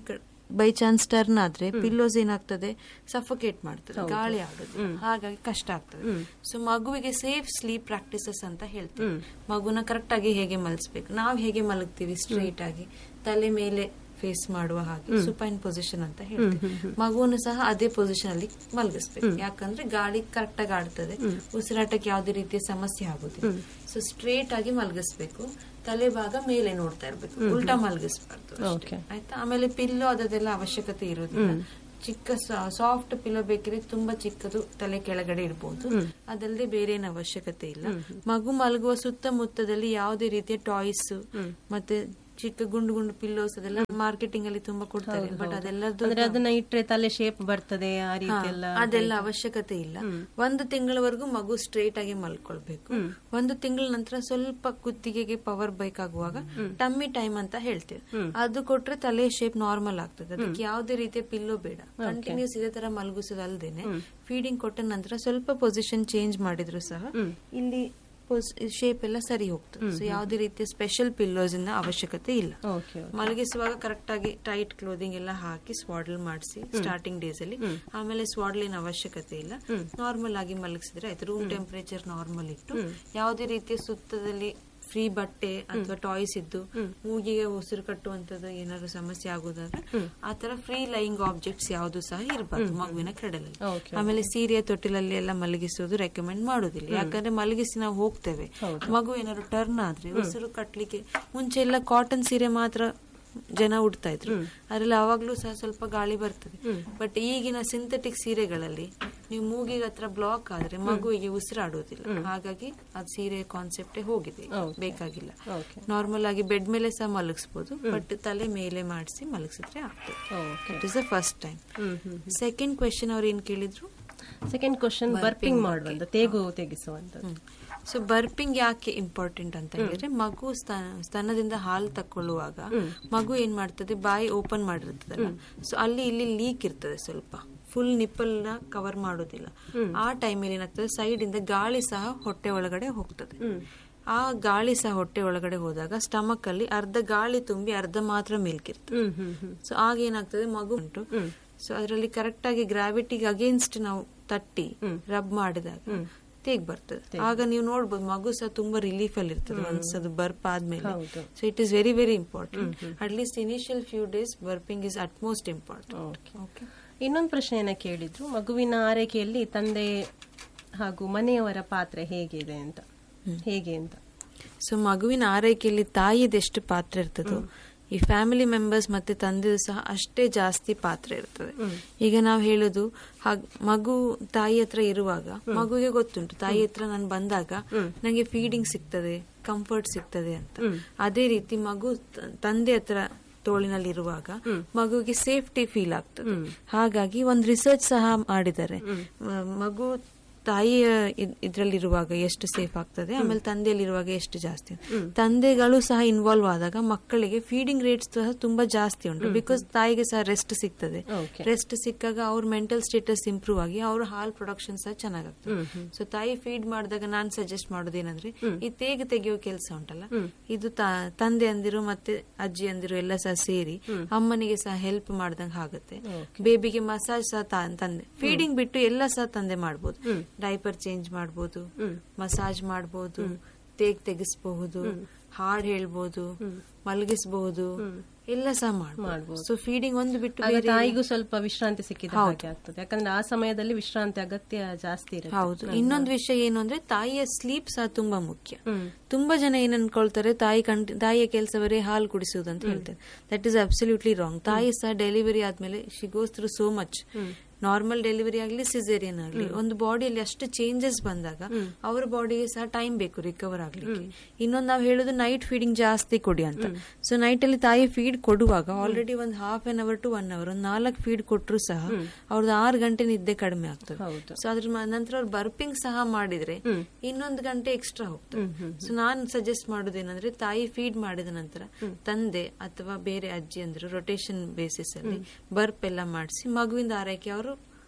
ಬೈ ಚಾನ್ಸ್ ಟರ್ನ್ ಆದ್ರೆ ಪಿಲ್ಲೋಸ್ ಏನಾಗ್ತದೆ ಸಫೋಕೇಟ್ ಮಾಡ್ತದೆ ಗಾಳಿ ಆಡುದು ಹಾಗಾಗಿ ಕಷ್ಟ ಆಗ್ತದೆ ಸೊ ಮಗುವಿಗೆ ಸೇಫ್ ಸ್ಲೀಪ್ ಪ್ರಾಕ್ಟೀಸಸ್ ಅಂತ ಹೇಳ್ತೀವಿ ಮಗುನ ಕರೆಕ್ಟ್ ಆಗಿ ಹೇಗೆ ಮಲಗಿಸ್ಬೇಕು ನಾವು ಹೇಗೆ ಮಲಗ್ತೀವಿ ಸ್ಟ್ರೈಟ್ ಆಗಿ ತಲೆ ಮೇಲೆ ಫೇಸ್ ಮಾಡುವ ಹಾಗೆ ಸುಪೈನ್ ಪೊಸಿಷನ್ ಅಂತ ಹೇಳ್ತೀವಿ ಮಗುವನ್ನು ಸಹ ಅದೇ ಪೊಸಿಷನ್ ಅಲ್ಲಿ ಮಲಗಿಸ್ಬೇಕು ಯಾಕಂದ್ರೆ ಗಾಳಿ ಕರೆಕ್ಟ್ ಆಗಿ ಆಡ್ತದೆ ಉಸಿರಾಟಕ್ಕೆ ಯಾವುದೇ ರೀತಿಯ ಸಮಸ್ಯೆ ಆಗುದಿಲ್ಲ ಸೊ ಸ್ಟ್ರೇಟ್ ಆಗಿ ಮಲಗಿಸ್ಬೇಕು ತಲೆ ಭಾಗ ಮೇಲೆ ನೋಡ್ತಾ ಇರ್ಬೇಕು ಉಲ್ಟಾ ಮಲಗಿಸ್ಬಾರ್ದು ಅಷ್ಟೇ. ಆಯ್ತಾ ಆಮೇಲೆ ಪಿಲ್ಲೋ ಅದೆಲ್ಲ ಅವಶ್ಯಕತೆ ಇರೋದಿಲ್ಲ ಚಿಕ್ಕ ಸಾಫ್ಟ್ ಪಿಲ್ಲೋ ಬೇಕಿದ್ರೆ ತುಂಬಾ ಚಿಕ್ಕದು ತಲೆ ಕೆಳಗಡೆ ಇಡಬಹುದು ಅದಲ್ಲದೆ ಬೇರೆ ಏನು ಅವಶ್ಯಕತೆ ಇಲ್ಲ ಮಗು ಮಲಗುವ ಸುತ್ತಮುತ್ತದಲ್ಲಿ ಯಾವುದೇ ರೀತಿಯ ಟಾಯ್ಸ್ ಮತ್ತೆ ಚಿಕ್ಕ ಗುಂಡು ಗುಂಡು ಪಿಲ್ಲೋಸ್ ಅದೆಲ್ಲ ಮಾರ್ಕೆಟಿಂಗ್ ಅಲ್ಲಿ ತುಂಬಾ ಕೊಡ್ತಾರೆ ಬಟ್ ಅದೆಲ್ಲದ್ದು ಅಂದ್ರೆ ಅದನ್ನ ಇಟ್ರೆ ತಲೆ ಶೇಪ್ ಬರ್ತದೆ ಆ ರೀತಿ ಎಲ್ಲ ಅದೆಲ್ಲ ಅವಶ್ಯಕತೆ ಇಲ್ಲ ಒಂದು ತಿಂಗಳವರೆಗೂ ಮಗು ಸ್ಟ್ರೇಟ್ ಆಗಿ ಮಲ್ಕೊಳ್ಬೇಕು ಒಂದು ತಿಂಗಳ ನಂತರ ಸ್ವಲ್ಪ ಕುತ್ತಿಗೆಗೆ ಪವರ್ ಬೇಕಾಗುವಾಗ ಟಮ್ಮಿ ಟೈಮ್ ಅಂತ ಹೇಳ್ತೇವೆ ಅದು ಕೊಟ್ರೆ ತಲೆ ಶೇಪ್ ನಾರ್ಮಲ್ ಆಗ್ತದೆ ಅದಕ್ಕೆ ಯಾವುದೇ ರೀತಿಯ ಪಿಲ್ಲೋ ಬೇಡ ಕಂಟಿನ್ಯೂಸ್ ಇದೇ ತರ ಮಲಗಿಸೋದಲ್ದೇನೆ ಫೀಡಿಂಗ್ ಕೊಟ್ಟ ನಂತರ ಸ್ವಲ್ಪ ಪೊಸಿಷನ್ ಚೇಂಜ್ ಮಾಡಿದ್ರು ಸಹ ಇಲ್ಲಿ ಶೇಪ್ ಎಲ್ಲ ಸರಿ ಹೋಗ್ತದೆ ಸೊ ಯಾವುದೇ ರೀತಿಯ ಸ್ಪೆಷಲ್ ಪಿಲ್ಲೋಸ್ ಇಂದ ಅವಶ್ಯಕತೆ ಇಲ್ಲ ಓಕೆ ಮಲಗಿಸುವಾಗ ಕರೆಕ್ಟ್ ಆಗಿ ಟೈಟ್ ಕ್ಲೋದಿಂಗ್ ಎಲ್ಲ ಹಾಕಿ ಸ್ವಾಡಲ್ ಮಾಡಿಸಿ ಸ್ಟಾರ್ಟಿಂಗ್ ಡೇಸ್ ಅಲ್ಲಿ ಆಮೇಲೆ ಸ್ವಾಡಲಿನ ಅವಶ್ಯಕತೆ ಇಲ್ಲ ನಾರ್ಮಲ್ ಆಗಿ ಮಲಗಿಸಿದ್ರೆ ಆಯ್ತು ರೂಮ್ ಟೆಂಪರೇಚರ್ ನಾರ್ಮಲ್ ಇಟ್ಟು ಯಾವುದೇ ರೀತಿಯ ಸುತ್ತದಲ್ಲಿ ಫ್ರೀ ಬಟ್ಟೆ ಅಥವಾ ಟಾಯ್ಸ್ ಇದ್ದು ಮೂಗಿಗೆ ಉಸಿರು ಕಟ್ಟುವಂತದ್ದು ಏನಾದ್ರು ಸಮಸ್ಯೆ ಆಗೋದಾದ್ರೆ ಆ ತರ ಫ್ರೀ ಲೈಯಿಂಗ್ ಆಬ್ಜೆಕ್ಟ್ಸ್ ಯಾವುದು ಸಹ ಇರಬಾರ್ದು ಮಗುವಿನ ಕ್ರೆಡಲಲ್ಲಿ ಆಮೇಲೆ ಸೀರೆಯ ತೊಟ್ಟಿಲಲ್ಲಿ ಎಲ್ಲ ಮಲಗಿಸೋದು ರೆಕಮೆಂಡ್ ಮಾಡೋದಿಲ್ಲ ಯಾಕಂದ್ರೆ ಮಲಗಿಸಿ ನಾವು ಹೋಗ್ತೇವೆ ಮಗು ಏನಾದ್ರು ಟರ್ನ್ ಆದ್ರೆ ಉಸಿರು ಕಟ್ಲಿಕ್ಕೆ ಮುಂಚೆ ಎಲ್ಲ ಕಾಟನ್ ಸೀರೆ ಮಾತ್ರ ಜನ ಉಡ್ತಾ ಇದ್ರು ಅದ್ರಲ್ಲಿ ಅವಾಗ್ಲೂ ಸಹ ಸ್ವಲ್ಪ ಗಾಳಿ ಬರ್ತದೆ ಬಟ್ ಈಗಿನ ಸಿಂಥೆಟಿಕ್ ಸೀರೆಗಳಲ್ಲಿ ನೀವು ಮೂಗಿಗೆ ಹತ್ರ ಬ್ಲಾಕ್ ಆದ್ರೆ ಮಗುವಿಗೆ ಉಸಿರಾಡೋದಿಲ್ಲ ಹಾಗಾಗಿ ಅದು ಸೀರೆ ಕಾನ್ಸೆಪ್ಟೇ ಹೋಗಿದೆ ಬೇಕಾಗಿಲ್ಲ ನಾರ್ಮಲ್ ಆಗಿ ಬೆಡ್ ಮೇಲೆ ಸಹ ಮಲಗಿಸ್ಬೋದು ಬಟ್ ತಲೆ ಮೇಲೆ ಮಾಡಿಸಿ ಮಲಗಿಸಿದ್ರೆ ಆಗ್ತದೆ it is the first time second question ಅವ್ರು ಏನ್ ಕೇಳಿದ್ರು ಸೆಕೆಂಡ್ ಕ್ವಶನ್ ಬರ್ಪಿಂಗ್ ಮಾಡುವಂತ ತೇಗು ತೆಗಿಸುವಂತದ್ದು ಸೊ ಬರ್ಪಿಂಗ್ ಯಾಕೆ ಇಂಪಾರ್ಟೆಂಟ್ ಅಂತ ಹೇಳಿದ್ರೆ ಮಗು ಸ್ತನ- ಸ್ತನದಿಂದ ಹಾಲು ತಕೊಳ್ಳುವಾಗ ಮಗು ಏನ್ ಮಾಡ್ತದೆ ಬಾಯಿ ಓಪನ್ ಮಾಡಿರ್ತದಲ್ಲ ಸೊ ಅಲ್ಲಿ ಇಲ್ಲಿ ಲೀಕ್ ಇರ್ತದೆ ಸ್ವಲ್ಪ ಫುಲ್ ನಿಪ್ಪಲ್ ನ ಕವರ್ ಮಾಡೋದಿಲ್ಲ ಆ ಟೈಮಲ್ಲಿ ಏನಾಗ್ತದೆ ಸೈಡ್ ಇಂದ ಗಾಳಿ ಸಹ ಹೊಟ್ಟೆ ಒಳಗಡೆ ಹೋಗ್ತದೆ ಆ ಗಾಳಿ ಸಹ ಹೊಟ್ಟೆ ಒಳಗಡೆ ಹೋದಾಗ ಸ್ಟಮಕ್ ಅಲ್ಲಿ ಅರ್ಧ ಗಾಳಿ ತುಂಬಿ ಅರ್ಧ ಮಾತ್ರ ಮಿಲ್ಕ್ ಇರ್ತದೆ ಸೊ ಆಗ ಏನಾಗ್ತದೆ ಮಗು ಉಂಟು ಸೊ ಅದರಲ್ಲಿ ಕರೆಕ್ಟ್ ಆಗಿ ಗ್ರಾವಿಟಿಗೆ ಅಗೇನ್ಸ್ಟ್ ನಾವು ತಟ್ಟಿ ರಬ್ ಮಾಡಿದಾಗ ತೇಗ್ ಬರ್ತದೆ ಆಗ ನೀವು ನೋಡ್ಬೋದು ಮಗು ಸಹ ತುಂಬಾ ರಿಲೀಫ್ ಅಲ್ಲಿ ಇರ್ತದೆ ಒನ್ಸ್ ಅದು ಬರ್ಪ್ ಆದ್ಮೇಲೆ so it is very very important at least initial few days burping is utmost important okay ಇನ್ನೊಂದು ಪ್ರಶ್ನೆಯನ್ನ ಕೇಳಿದ್ರು ಮಗುವಿನ ಆರೈಕೆಯಲ್ಲಿ ತಂದೆ ಹಾಗೂ ಮನೆಯವರ ಪಾತ್ರ ಹೇಗಿದೆ ಅಂತ ಹೇಗೆ ಅಂತ ಸೊ ಮಗುವಿನ ಆರೈಕೆಯಲ್ಲಿ ತಾಯಿದೆಷ್ಟು ಪಾತ್ರ ಇರ್ತದೋ ಈ ಫ್ಯಾಮಿಲಿ ಮೆಂಬರ್ಸ್ ಮತ್ತೆ ತಂದೆದು ಸಹ ಅಷ್ಟೇ ಜಾಸ್ತಿ ಪಾತ್ರ ಇರ್ತದೆ ಈಗ ನಾವು ಹೇಳುದು ಹಾಗ್ ಮಗು ತಾಯಿ ಹತ್ರ ಇರುವಾಗ ಮಗುಗೆ ಗೊತ್ತುಂಟು ತಾಯಿ ಹತ್ರ ನಾನು ಬಂದಾಗ ನಂಗೆ ಫೀಡಿಂಗ್ ಸಿಗ್ತದೆ ಕಂಫರ್ಟ್ ಸಿಗ್ತದೆ ಅಂತ ಅದೇ ರೀತಿ ಮಗು ತ- ತಂದೆ ಹತ್ರ ತೋಳಿನಲ್ಲಿರುವಾಗ ಮಗುವಿಗೆ ಸೇಫ್ಟಿ ಫೀಲ್ ಆಗ್ತದೆ ಹಾಗಾಗಿ ಒಂದು ರಿಸರ್ಚ್ ಸಹ ಮಾಡಿದ್ದಾರೆ ಮ- ಮಗು ತಾಯಿಯ ಇದ್- ಇದ್ರಲ್ಲಿರುವಾಗ ಎಷ್ಟು ಸೇಫ್ ಆಗ್ತದೆ ಆಮೇಲೆ ತಂದೆಯಲ್ಲಿರುವಾಗ ಎಷ್ಟು ಜಾಸ್ತಿ ತಂದೆಗಳು ಸಹ ಇನ್ವಾಲ್ವ್ ಆದಾಗ ಮಕ್ಕಳಿಗೆ ಫೀಡಿಂಗ್ ರೇಟ್ಸ್ ಸಹ ತುಂಬಾ ಜಾಸ್ತಿ ಉಂಟು ಬಿಕಾಸ್ ತಾಯಿಗೆ ಸಹ ರೆಸ್ಟ್ ಸಿಗ್ತದೆ ರೆಸ್ಟ್ ಸಿಕ್ಕಾಗ ಅವ್ರ ಮೆಂಟಲ್ ಸ್ಟೇಟಸ್ ಇಂಪ್ರೂವ್ ಆಗಿ ಅವ್ರ ಹಾಲ್ ಪ್ರೊಡಕ್ಷನ್ ಸಹ ಚೆನ್ನಾಗಾಗ್ತದೆ ಸೊ ತಾಯಿ ಫೀಡ್ ಮಾಡಿದಾಗ ನಾನ್ ಸಜೆಸ್ಟ್ ಮಾಡೋದೇನಂದ್ರೆ ಈ ತೇಗ ತೆಗೆಯೋ ಕೆಲಸ ಉಂಟಲ್ಲ ಇದು ತ- ತಂದೆ ಅಂದಿರು ಮತ್ತೆ ಅಜ್ಜಿ ಅಂದಿರು ಎಲ್ಲ ಸಹ ಸೇರಿ ಅಮ್ಮನಿಗೆ ಸಹ ಹೆಲ್ಪ್ ಮಾಡ್ದಂಗೆ ಆಗುತ್ತೆ ಬೇಬಿಗೆ ಮಸಾಜ್ ಸಹ ತಾ- ತಂದೆ ಫೀಡಿಂಗ್ ಬಿಟ್ಟು ಎಲ್ಲ ಸಹ ತಂದೆ ಮಾಡ್ಬೋದು ಡೈಪರ್ ಚೇಂಜ್ ಮಾಡ್ಬೋದು ಮಸಾಜ್ ಮಾಡ್ಬೋದು ತೇಗ್ ತೆಗಿಸ್ಬಹುದು ಹಾಡ್ ಹೇಳ್ಬೋದು ಮಲಗಿಸಬಹುದು ಎಲ್ಲ ಸಹ ಮಾಡ್ಬೋದು ಸೊ ಫೀಡಿಂಗ್ ಒಂದು ಬಿಟ್ಟು ಆಗ ಬೇರೆ ತಾಯಿಗೂ ಸ್ವಲ್ಪ ವಿಶ್ರಾಂತಿ ಸಿಕ್ಕಿದ ಹಾಗೆ ಆಗ್ತದೆ ಯಾಕಂದ್ರೆ ಆ ಸಮಯದಲ್ಲಿ ವಿಶ್ರಾಂತಿ ಅಗತ್ಯ ಜಾಸ್ತಿ ಇರುತ್ತೆ ಹೌದು ಇನ್ನೊಂದು ವಿಷಯ ಏನು ಅಂದ್ರೆ ತಾಯಿಯ ಸ್ಲೀಪ್ ಸಹ ತುಂಬಾ ಮುಖ್ಯ ತುಂಬಾ ಜನ ಏನ್ ಅನ್ಕೊಳ್ತಾರೆ ತಾಯಿ ಕಂಟಿ ತಾಯಿಯ ಕೆಲಸವರೇ ಹಾಲು ಕುಡಿಸುವುದು ಅಂತ ಹೇಳ್ತಾರೆ ದಟ್ ಇಸ್ ಅಬ್ಸಲ್ಯೂಟ್ಲಿ ರಾಂಗ್ ತಾಯಿ ಸಹ ಡೆಲಿವರಿ ಆದ್ಮೇಲೆ she goes through so much normal delivery ಆಗಲಿ ಸಿಸೇರಿಯನ್ ಆಗಲಿ ಒಂದು ಬಾಡಿಯಲ್ಲಿ ಅಷ್ಟು ಚೇಂಜಸ್ ಬಂದಾಗ ಅವ್ರ ಬಾಡಿಗೆ ಸಹ ಟೈಮ್ ಬೇಕು ರಿಕವರ್ ಆಗ್ಲಿಕ್ಕೆ ಇನ್ನೊಂದು ನಾವು ಹೇಳೋದು ನೈಟ್ ಫೀಡಿಂಗ್ ಜಾಸ್ತಿ ಕೊಡಿ ಅಂತ ಸೊ ನೈಟ್ ಅಲ್ಲಿ ತಾಯಿ ಫೀಡ್ ಕೊಡುವಾಗ ಆಲ್ರೆಡಿ ಒಂದು half an hour to one hour ಒಂದು ನಾಲ್ಕು ಫೀಡ್ ಕೊಟ್ಟರು ಸಹ ಅವ್ರದ್ದು ಆರು ಗಂಟೆ ನಿದ್ದೆ ಕಡಿಮೆ ಆಗ್ತದೆ ಸೊ ಅದ್ರ ಮ- ನಂತರ ಅವ್ರು ಬರ್ಪಿಂಗ್ ಸಹ ಮಾಡಿದ್ರೆ ಇನ್ನೊಂದು ಗಂಟೆ ಎಕ್ಸ್ಟ್ರಾ ಹೋಗ್ತದೆ ಸೊ ನಾನು ಸಜೆಸ್ಟ್ ಮಾಡೋದೇನಂದ್ರೆ ತಾಯಿ ಫೀಡ್ ಮಾಡಿದ ನಂತರ ತಂದೆ ಅಥವಾ ಬೇರೆ ಅಜ್ಜಿ ಅಂದ್ರೆ ರೊಟೇಷನ್ ಬೇಸಿಸ್ ಅಲ್ಲಿ ಬರ್ಪ್ ಎಲ್ಲ ಮಾಡಿಸಿ ಮಗುವಿಂದ ಆರೈಕೆ ಅವರು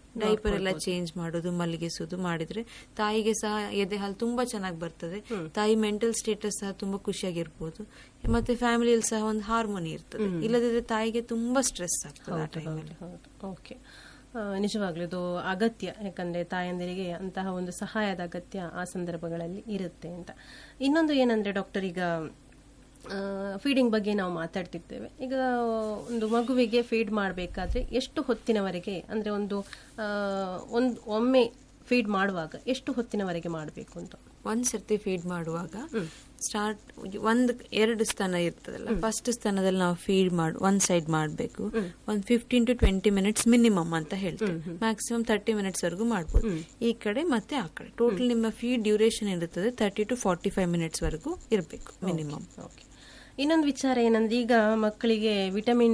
ಡೈಪರ್ ಎಲ್ಲ ಚೇಂಜ್ ಮಾಡೋದು ಮಲಗಿಸೋದು ಮಾಡಿದ್ರೆ ತಾಯಿಗೆ ಸಹ ಎದೆ ಹಾಲು ತುಂಬಾ ಚೆನ್ನಾಗಿ ಬರ್ತದೆ ತಾಯಿ ಮೆಂಟಲ್ ಸ್ಟೇಟಸ್ ಸಹ ತುಂಬಾ ಖುಷಿಯಾಗಿರ್ಬೋದು ಮತ್ತೆ ಫ್ಯಾಮಿಲಿಯಲ್ಲಿ ಸಹ ಒಂದು ಹಾರ್ಮೋನಿ ಇರ್ತದೆ ಇಲ್ಲದಿದ್ರೆ ತಾಯಿಗೆ ತುಂಬಾ ಸ್ಟ್ರೆಸ್ ಆಗ್ತದೆ ಆ ಟೈಮಲ್ಲಿ ಹೌದು ಓಕೆ ನಿಜವಾಗ್ಲೂ ಇದು ಅಗತ್ಯ ಯಾಕಂದ್ರೆ ತಾಯಂದಿರಿಗೆ ಅಂತಹ ಒಂದು ಸಹಾಯದ ಅಗತ್ಯ ಆ ಸಂದರ್ಭಗಳಲ್ಲಿ ಇರುತ್ತೆ ಅಂತ ಇನ್ನೊಂದು ಏನಂದ್ರೆ ಡಾಕ್ಟರ್ ಈಗ ಫೀಡಿಂಗ್ ಬಗ್ಗೆ ನಾವು ಮಾತಾಡ್ತಿದ್ದೇವೆ ಈಗ ಒಂದು ಮಗುವಿಗೆ ಫೀಡ್ ಮಾಡಬೇಕಾದ್ರೆ ಎಷ್ಟು ಹೊತ್ತಿನವರೆಗೆ ಅಂದ್ರೆ ಒಂದು ಆ, ಒಂದು ಒಮ್ಮೆ ಫೀಡ್ ಮಾಡುವಾಗ ಎಷ್ಟು ಹೊತ್ತಿನವರೆಗೆ ಮಾಡಬೇಕು ಅಂತ ಒಂದ್ ಸರ್ತಿ ಫೀಡ್ ಮಾಡುವಾಗ ಸ್ಟಾರ್ಟ್ ಒಂದ್ ಎರಡು ಸ್ತನ ಇರ್ತದಲ್ಲ ಫಸ್ಟ್ ಸ್ತನದಲ್ಲಿ ನಾವು ಫೀಡ್ ಮಾಡಿ ಒಂದ್ ಸೈಡ್ ಮಾಡಬೇಕು ಒಂದ್ fifteen to twenty minutes minimum ಅಂತ ಹೇಳ್ತೇವೆ ಮ್ಯಾಕ್ಸಿಮಮ್ ತರ್ಟಿ ಮಿನಿಟ್ಸ್ ವರೆಗೂ ಮಾಡ್ಬೋದು ಈ ಕಡೆ ಮತ್ತೆ ಆ ಕಡೆ ಟೋಟಲ್ ನಿಮ್ಮ ಫೀಡ್ ಡ್ಯೂರೇಷನ್ ಇರುತ್ತದೆ thirty to forty five minutes ವರೆಗೂ ಇರಬೇಕು ಮಿನಿಮಮ್ ಓಕೆ ಇನ್ನೊಂದು ವಿಚಾರ ಏನಂದ್ರೆ ಈಗ ಮಕ್ಕಳಿಗೆ ವಿಟಮಿನ್